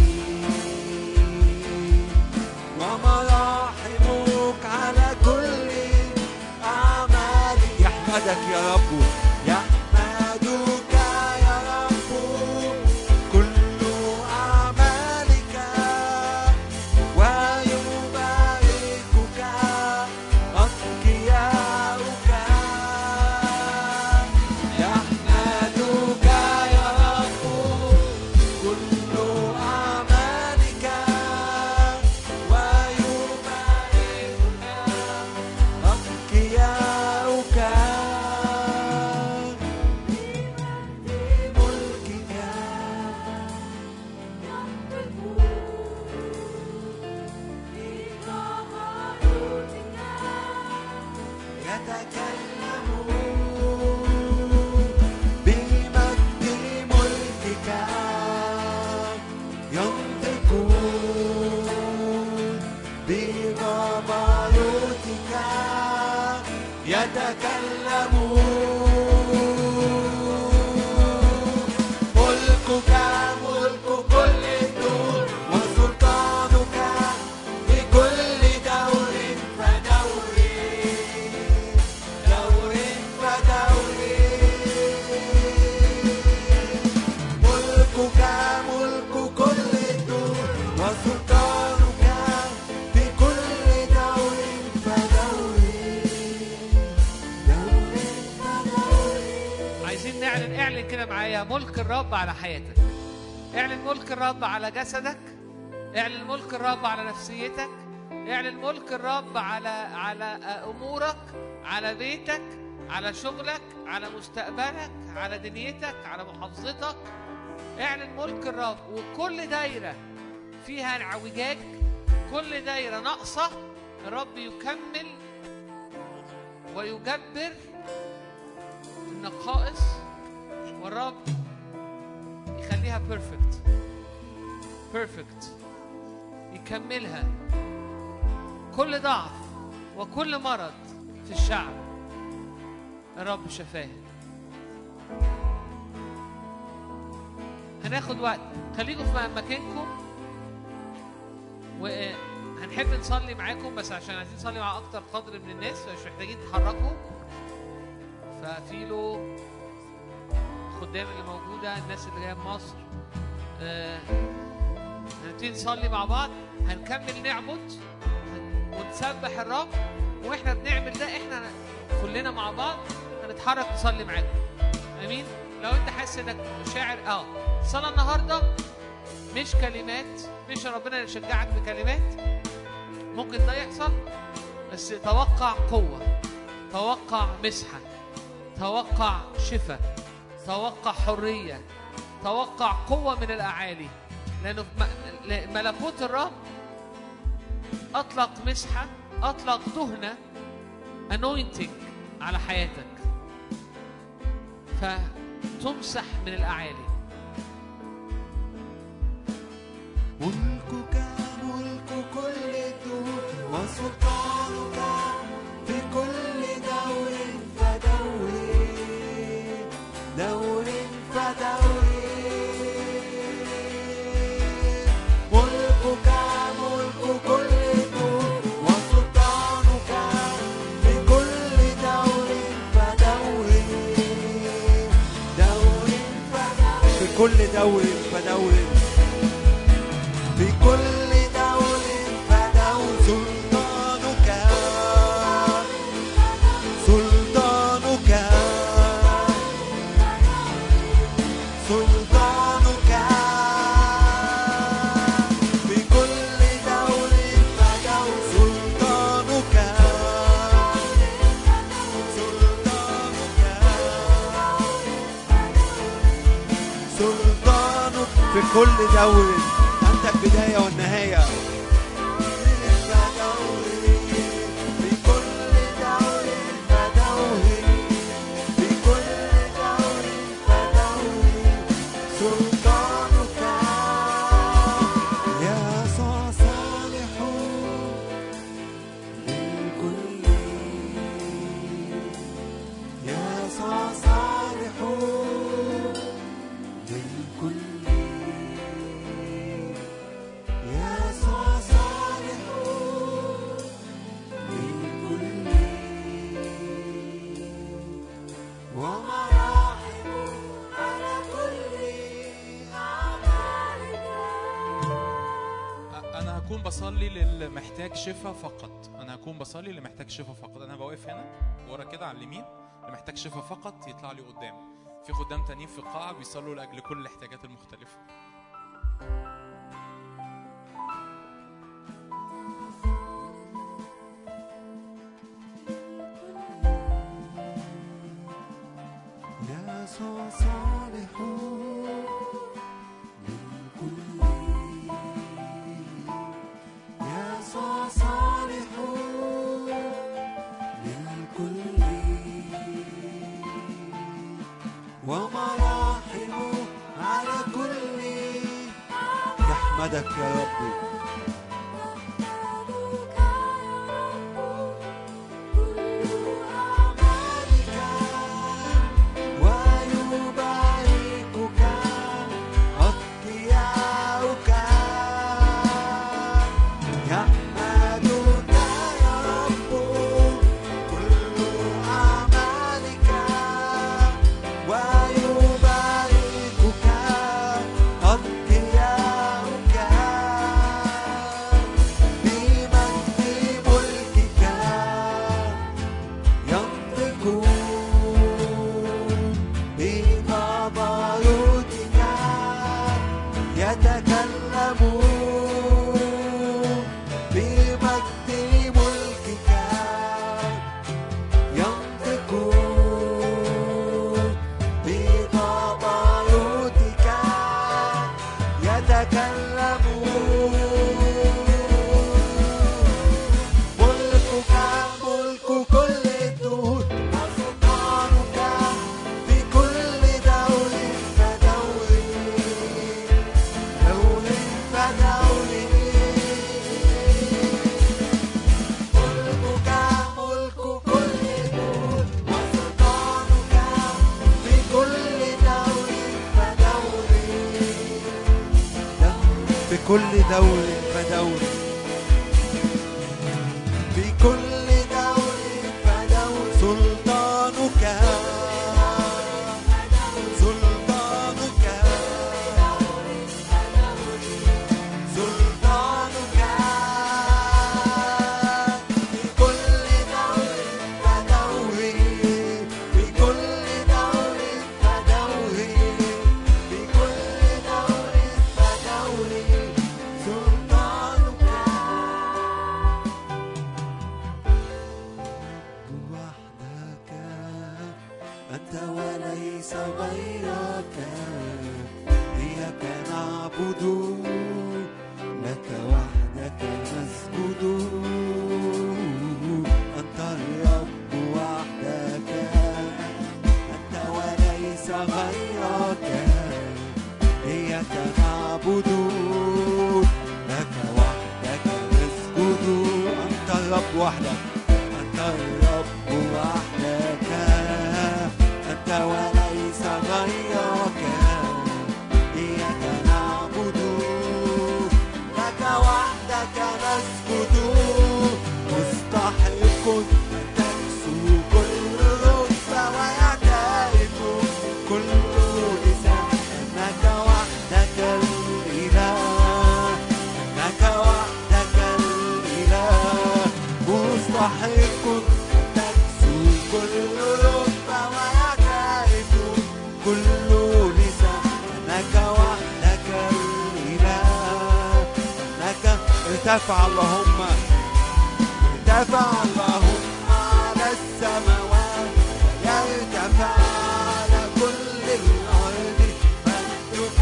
ومراحمك على كل أعمالك يحمدك يا رب يحمدك يا رب كل أعمالك ويباركك أتقياؤك يحمدك يا رب كل أعمالك ويباركك أتقياؤك بملكك يتكلم بمجد ملكك ينطقون بجبروتك يتكلمون ملكك ملك كل الدور وسلطانك بكل دور فدور دور فدور ملكك ملك كل الدور وسلطانك بكل دور فدور دور فدور عايزين نعلن اعلن كده معايا ملك الرب على حياتك اعلن ملك الرب على جسدك اعلن ملك الرب على نفسيتك اعلن ملك الرب على على امورك على بيتك على شغلك على مستقبلك على دنيتك على محافظتك اعلن ملك الرب وكل دايره فيها انعوجاج كل دايره ناقصه الرب يكمل ويجبر النقائص والرب يخليها بيرفكت بيرفكت يكملها كل ضعف وكل مرض في الشعب الرب شفاه هناخد وقت خليكم في مكانكم وهنحب نصلي معاكم بس عشان عايزين نصلي مع اكتر قدر من الناس فمش محتاجين تتحركوا ففي له الخدام اللي موجودة الناس اللي جاية من مصر آه، هنبتدي نصلي مع بعض هنكمل نعبد ونسبح الرب واحنا بنعمل ده احنا كلنا مع بعض هنتحرك نصلي معاكم امين لو انت حاسس انك شاعر اه الصلاة النهارده مش كلمات مش ربنا يشجعك بكلمات ممكن ده يحصل بس توقع قوة توقع مسحة توقع شفاء توقع حرية توقع قوة من الأعالي لأنه في م- ل- ملكوت الرب أطلق مسحة أطلق دهنة anointing على حياتك فتمسح من الأعالي ملكك ملك كل الدهور وسلطانك في كل دور فدور دور فدور ملكك ملك كل الدهور وسلطانك في كل دور فدور دور فدور في كل دور فدور في كل دور فدور سلطانك سلطانك سلطانك في كل دور فدور سلطانك سلطانك سلطانك في كل دور أنت البداية والنهاية في كل دور فدور ومراحم على كل أعمالك انا هكون بصلي للي محتاج شفاء فقط انا هكون بصلي اللي محتاج شفاء فقط انا بوقف هنا ورا كده على اليمين اللي محتاج شفاء فقط يطلع لي قدام في خدام تانيين في القاعه بيصلوا لاجل كل الاحتياجات المختلفه يسوع صالح للكل يسوع صالح للكل ومراحمه على كل يحمدك يا ربي ويباركك أتقياؤك يحمدك يا رب كل أعمالك ويباركك أتقياؤك بمجد ملكك ينطقون بجبروتك يتكلمون بمجد ملكك ينطقون بجبروتك يتكلمون ملكك ملك كل الدهور وسلطانك في كل دور فدور دور فدور ملكك ملك كل الدهور وسلطانك في كل دور فدور في كل دور فدور في كل دور فدور سلطانك سلطانك سلطانك في كل دور فدور في كل دور فدور في كل دور فدور سلطانك وحدك أنت وليس غيرك إياك نعبد لك وحدك نسجد أنت الرب وحدك أنت وليس غيرك إياك نعبد لك وحدك نسجد أنت الرب وحدك أنت الرب وحدك أنت وليس غيرك إياك نعبد لك وحدك نسجد مستحق أن تكسو كل ركبة ويعترف كل لسان أنك وحدك الإله أنك وحدك الإله مستحق أن تكسو كل ركبة ويعترف كل لسان أنك وحدك الإله أنك ارتفع اللهم ارتفع اللهم على السماوات ويرتفع على كل الأرض مجدك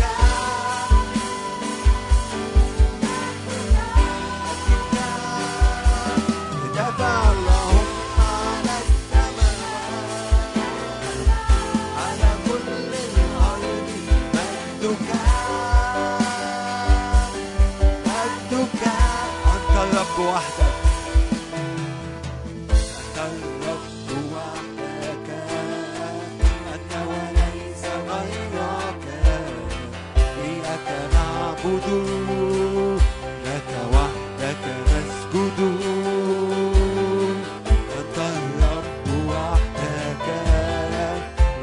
ارتفع اللهم على السماوات على كل الأرض مجدك مجدك أنت الرب وحدك أنت الرب وحدك أنت وليس غيرك إياك نعبد لك وحدك نسجد أنت الرب وحدك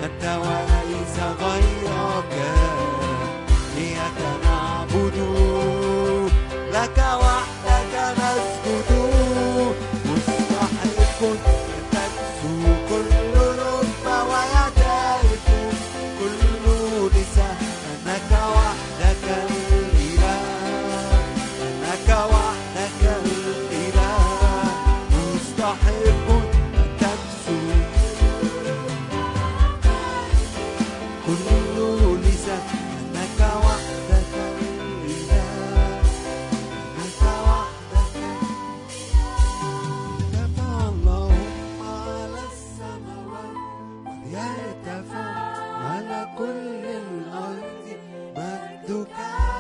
ويرتفع على كل الأرض مجدك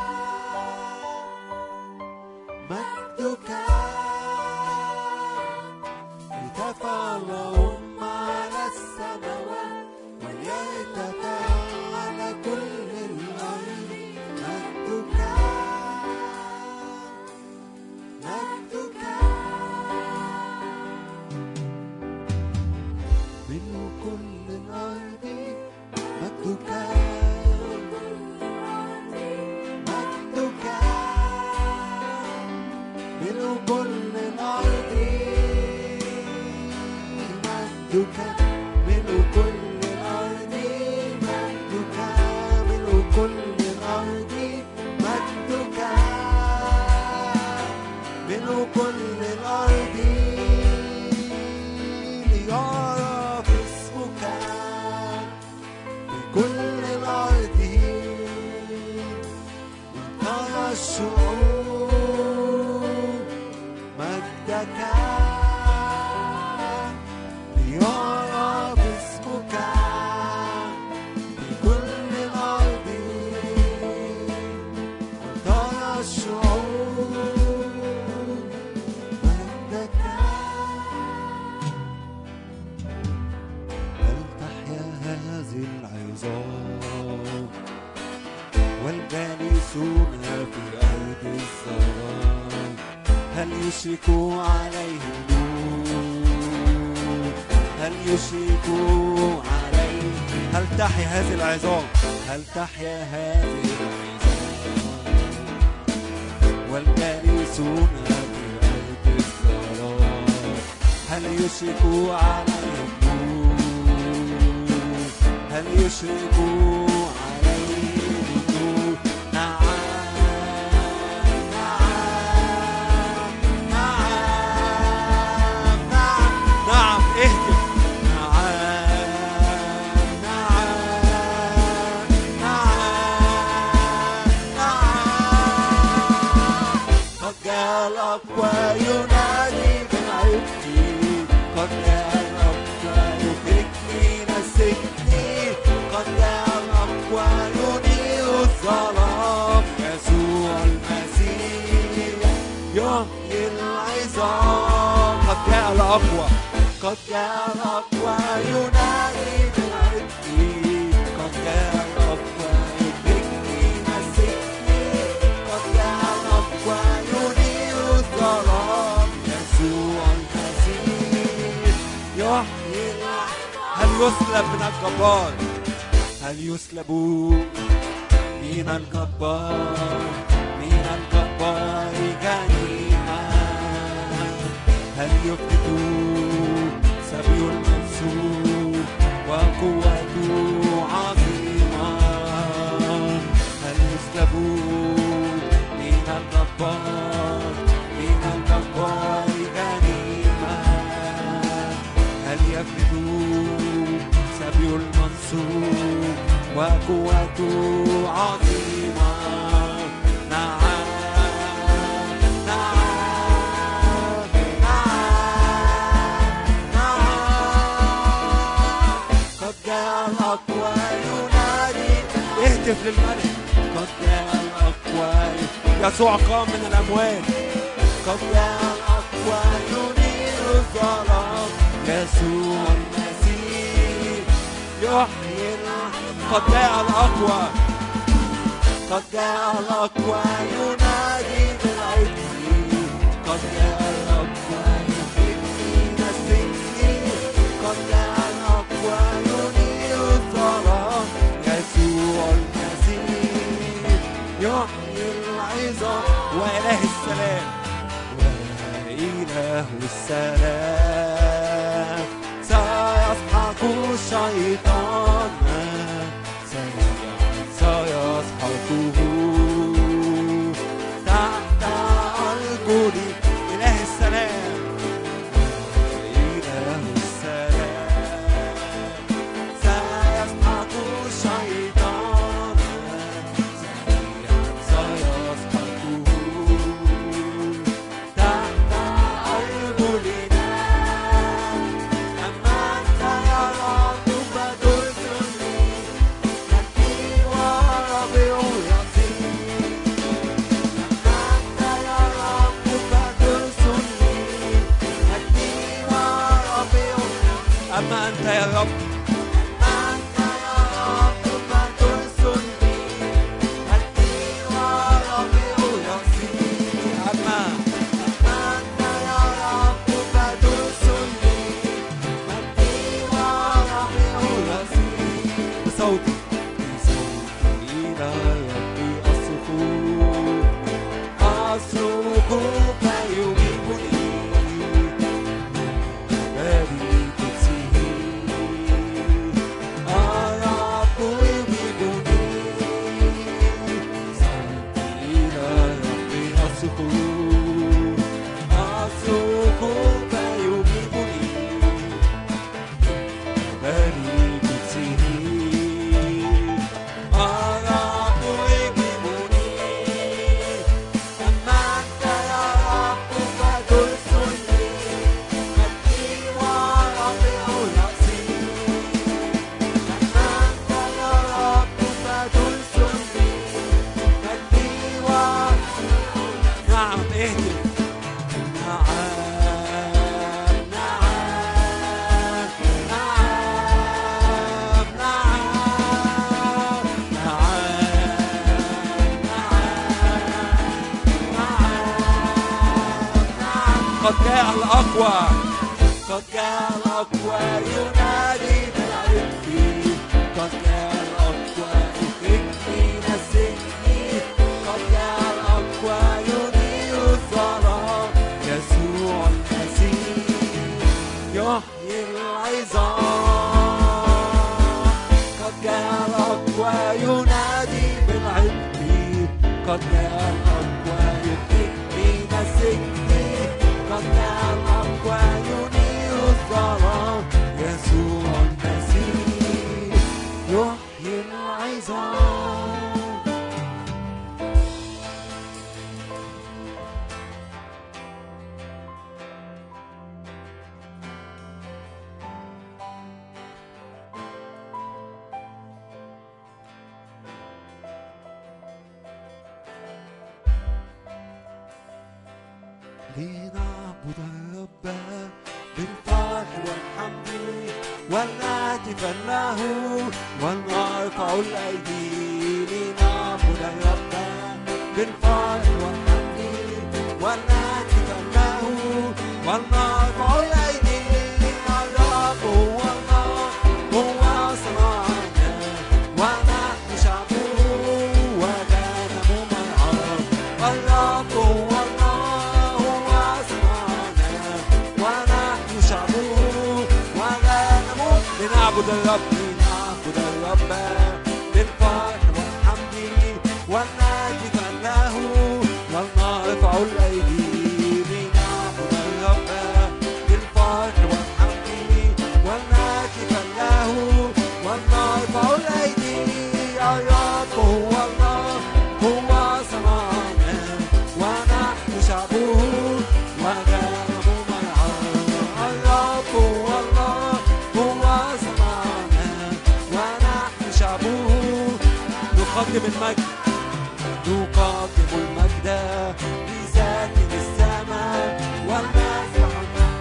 مجدك ارتفع اللهم على السماوات وليرتفع على كل الأرض مجدك مجدك من كل الأرض مجدك مجدك من كل الأرض مجدك من كل الأرض مجدك من كل الأرض مجدك من كل الأرض ليعرف اسمك في كل الأرض وترى الشعوب مجدك ليعرف اسمك في كل الأرض وترى الشعوب مجدك هل تحيا هذه العظام والجالسون في أرض الظلام هل يشرك عليه نور هل يشرك عليه هل تحيا هذه العظام هل تحيا هذه العظام والجالسون في أرض الظلام هل يشرك عليه النور هل يشرك عليه النور نعم نعم نعم نعم نعم اهتف نعم نعم نعم نعم قد جاء الأقوى ينادي بالعبد قد جاء الأقوى يخرجني من السجن قد جاء الأقوى ينير الظلام يسوع المسيح يحيي العظام قد جاء الأقوى قد جاء الأقوى ينادي بالعبد قد جاء الأقوى يخرجني من السجن قد جاء الأقوى ينير الظلام يسوع المسيح يحيي العظام هل يسلب من الجبار هل يسلب من الجبار من الجبار جنيها هل يفقد سبي المنصور وقوته عظيمة هل يسلب من الجبار من الجبار جنيمة هل يفقد سبي المنصور وقوته عظيمة نعم نعم نعم نعم قد جاء الأقوى ينادي اهتف للملك قد جاء الأقوى يسوع قام من الأموات قد جاء الأقوى ينير الظلام يسوع المسيح يحيي الع- قد جاء الأقوى قد جاء الأقوى ينادي بالعز قد جاء الأقوى يخرجني من السجن قد جاء الأقوى ينير الظلام يسوع المسيح يحيي العظام وإله السلام وإله السلام سيسحق الشيطان سريعا سيسحقه تحت أرجل إله السلام إله السلام سيسحق الشيطان سريعا سيسحقه تحت أرجلنا أما أنت يا رب الرب أنت يا رب فترسلني أتي ورافع رأسي أما أنت يا رب فترسلني أتي ورافع رأسي بصوتي بصوتي إلى ربي أصرخ أصرخ فيجيبني بابي قدسه الرب يجيبني صوتي إلى ربي أصرخ أصرخ فيجيبني بني قدسه الرب يجيبني أما أنت يا رب فترسلني أتي ورافع رأسي أما أنت يا رب فترسلني أتي ورافع نعم اهتف نعم نعم نعم نعم قد جاء الأقوى قد جاء الأقوى ينادي بالعرف قد جاء الأقوى يخرجني من السجن قد جاء الأقوى ينير الظلام يسوع المسيح يحيي العظام قد جاء الأقوى ينادي بالعلم قد جاء الأقوى يخرجني من السجن قد جاء الأقوى ينير الظلام يسوع المسيح يحيي العظام لنعبد الرب بالفرح والحمد ونهتف له ونرفع الايدي لنعبد الرب بالفرح والحمد ونهتف له ونرفع الايدي الرب هو الله هو صنعنا ونحن شعبه وغنم مرعاه الرب هو الله هو صنعنا ونحن شعبه وغنم لنعبد الرب لنعبد الرب بالفرح والحمد ونهتف له ونرفع الايدي لنعبد الرب بالفرح والحمد ونهتف له ونرفع الايدي الرب هو الله هو صنعنا ونحن شعبه وغنم مرعاه الرب هو الله هو صنعنا ونحن شعبه نقدم المجد نقدم المجد لساكن السماء والمسبح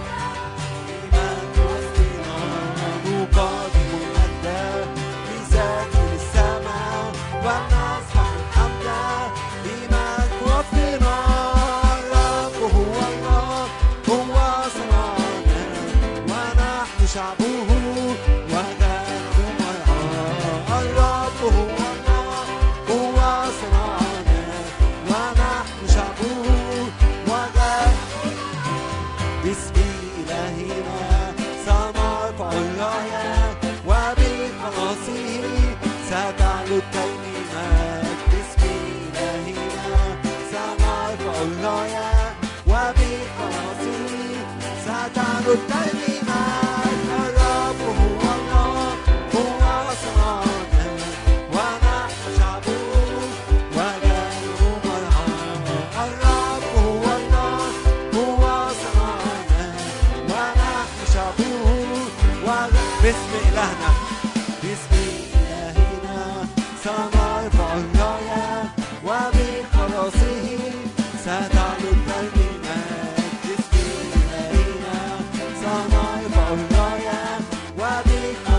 إيمان وسطنا نقدم المجد لساكن السماء والمسبح الحمد إيمان وسطنا الرب هو الله هو صنعنا ونحن شعبه وغنم مرعاه الرب هو الله هو صنعنا ونحن شعبه وغنم باسم إلهنا سنرفع الراية وبخلاصه ستعلو الترنيمات باسم إلهنا سنرفع الراية وبخلاصه ستعلو الترنيمات الرب هو الله هو صنعنا ونحن شعبه وغنم مرعاه الرب هو الله هو صنعنا ونحن شعبه وغنم باسم إلهنا باسم إلهنا سنرفع الراية وبخلاصه ستعلو الترنيمات باسم إلهنا سنرفع الراية وبخلاصه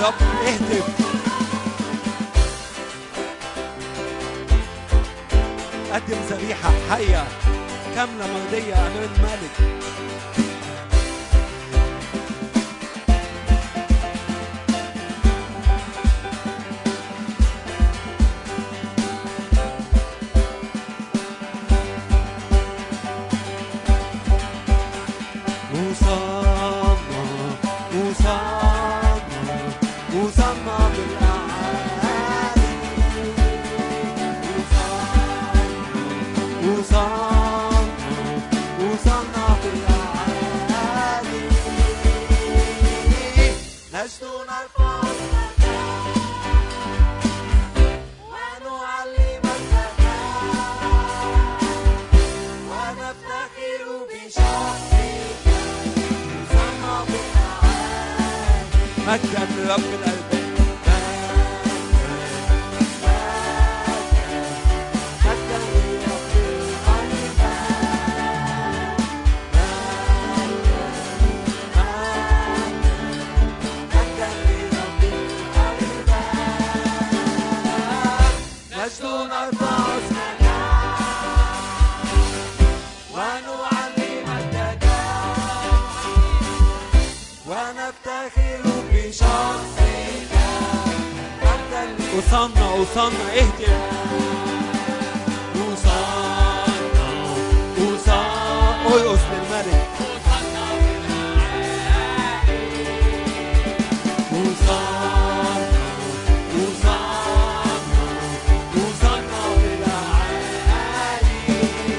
الرب اهتف قدم ذبيحة حية كاملة مرضية أمام الملك وصلنا وصلنا وصلنا بالأعالي وصلنا وصلنا بالأعالي نجد نرفع اسمك ونعلمك ونفتخر بشخصك وصلنا بالأعالي مجدا لرب الألباب مجدا لرب نجد نرفع اسمك ونعلمك ونفتخر بشخصك وصلنا وصلنا اهتف وصلنا وصلنا ارقص للملك وصلنا وصلنا وصلنا بالأعالي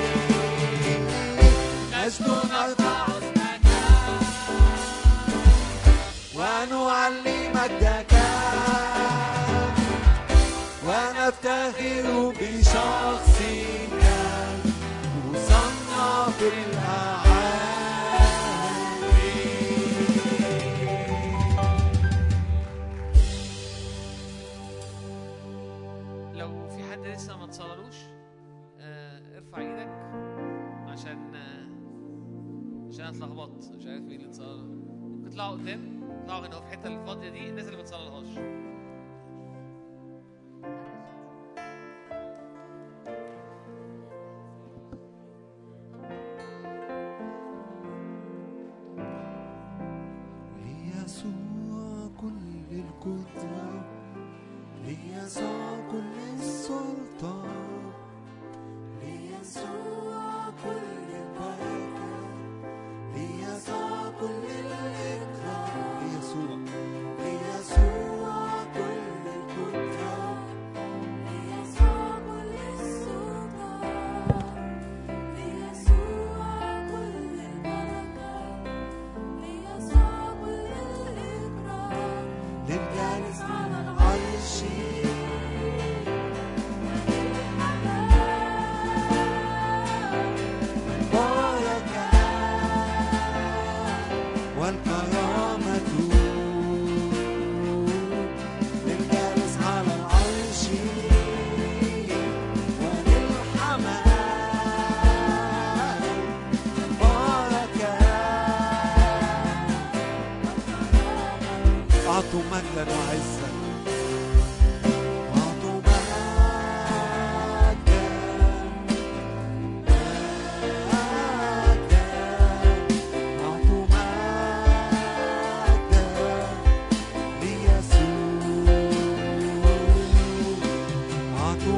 نجد نرفع اسمك ونعلي مجدك ونفتخر بشخصك وصلنا في لو في حد لسه ما اتصلالوش آه، ارفع ايدك عشان آه، عشان أنا اتلخبطت مش عارف مين اللي اتصل ممكن تطلعوا قدام اطلعوا هنا في الحته الفاضيه دي الناس اللي ما اتصلالهاش ليسوع كل القدرة ليسوع كل السلطان ليسوع كل البركة ليسوع كل الإكرام ليسوع ليسوع كل القدرة ليسوع كل السلطان ليسوع كل البركة ليسوع كل الإكرام للجالس على العرش البركة والكرامة للجالس على العرش وللحمام بركة أعطوا مجدا وعزا أعطوا مجدا مجدا أعطوا مجدا ليسوع أعطوا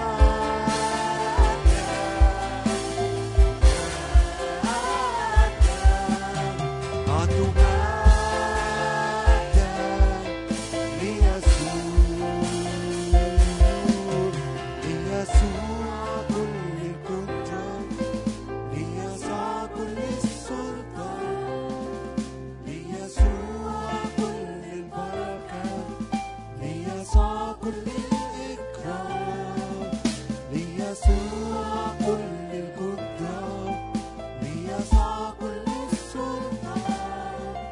مجدا أعطوا مجدا ليسوع ليسوع كل القدرة ليسوع كل السلطان ليسوع كل البركة ليسوع كل الإكرام ليسوع كل القدرة ليسوع كل السلطان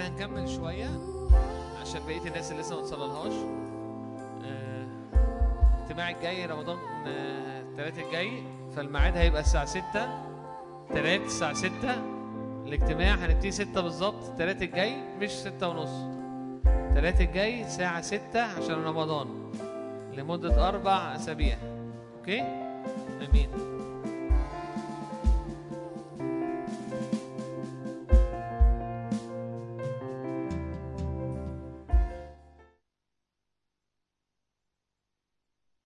احنا هنكمل شويه عشان بقيه الناس اللي لسه ما وصلناش الاجتماع الجاي رمضان آه، التلات الجاي فالميعاد هيبقى الساعه 6 تلات الساعه 6 الاجتماع هنبتدي 6 بالظبط التلات الجاي مش 6 ونص التلات الجاي الساعه 6 عشان رمضان لمده اربع اسابيع اوكي امين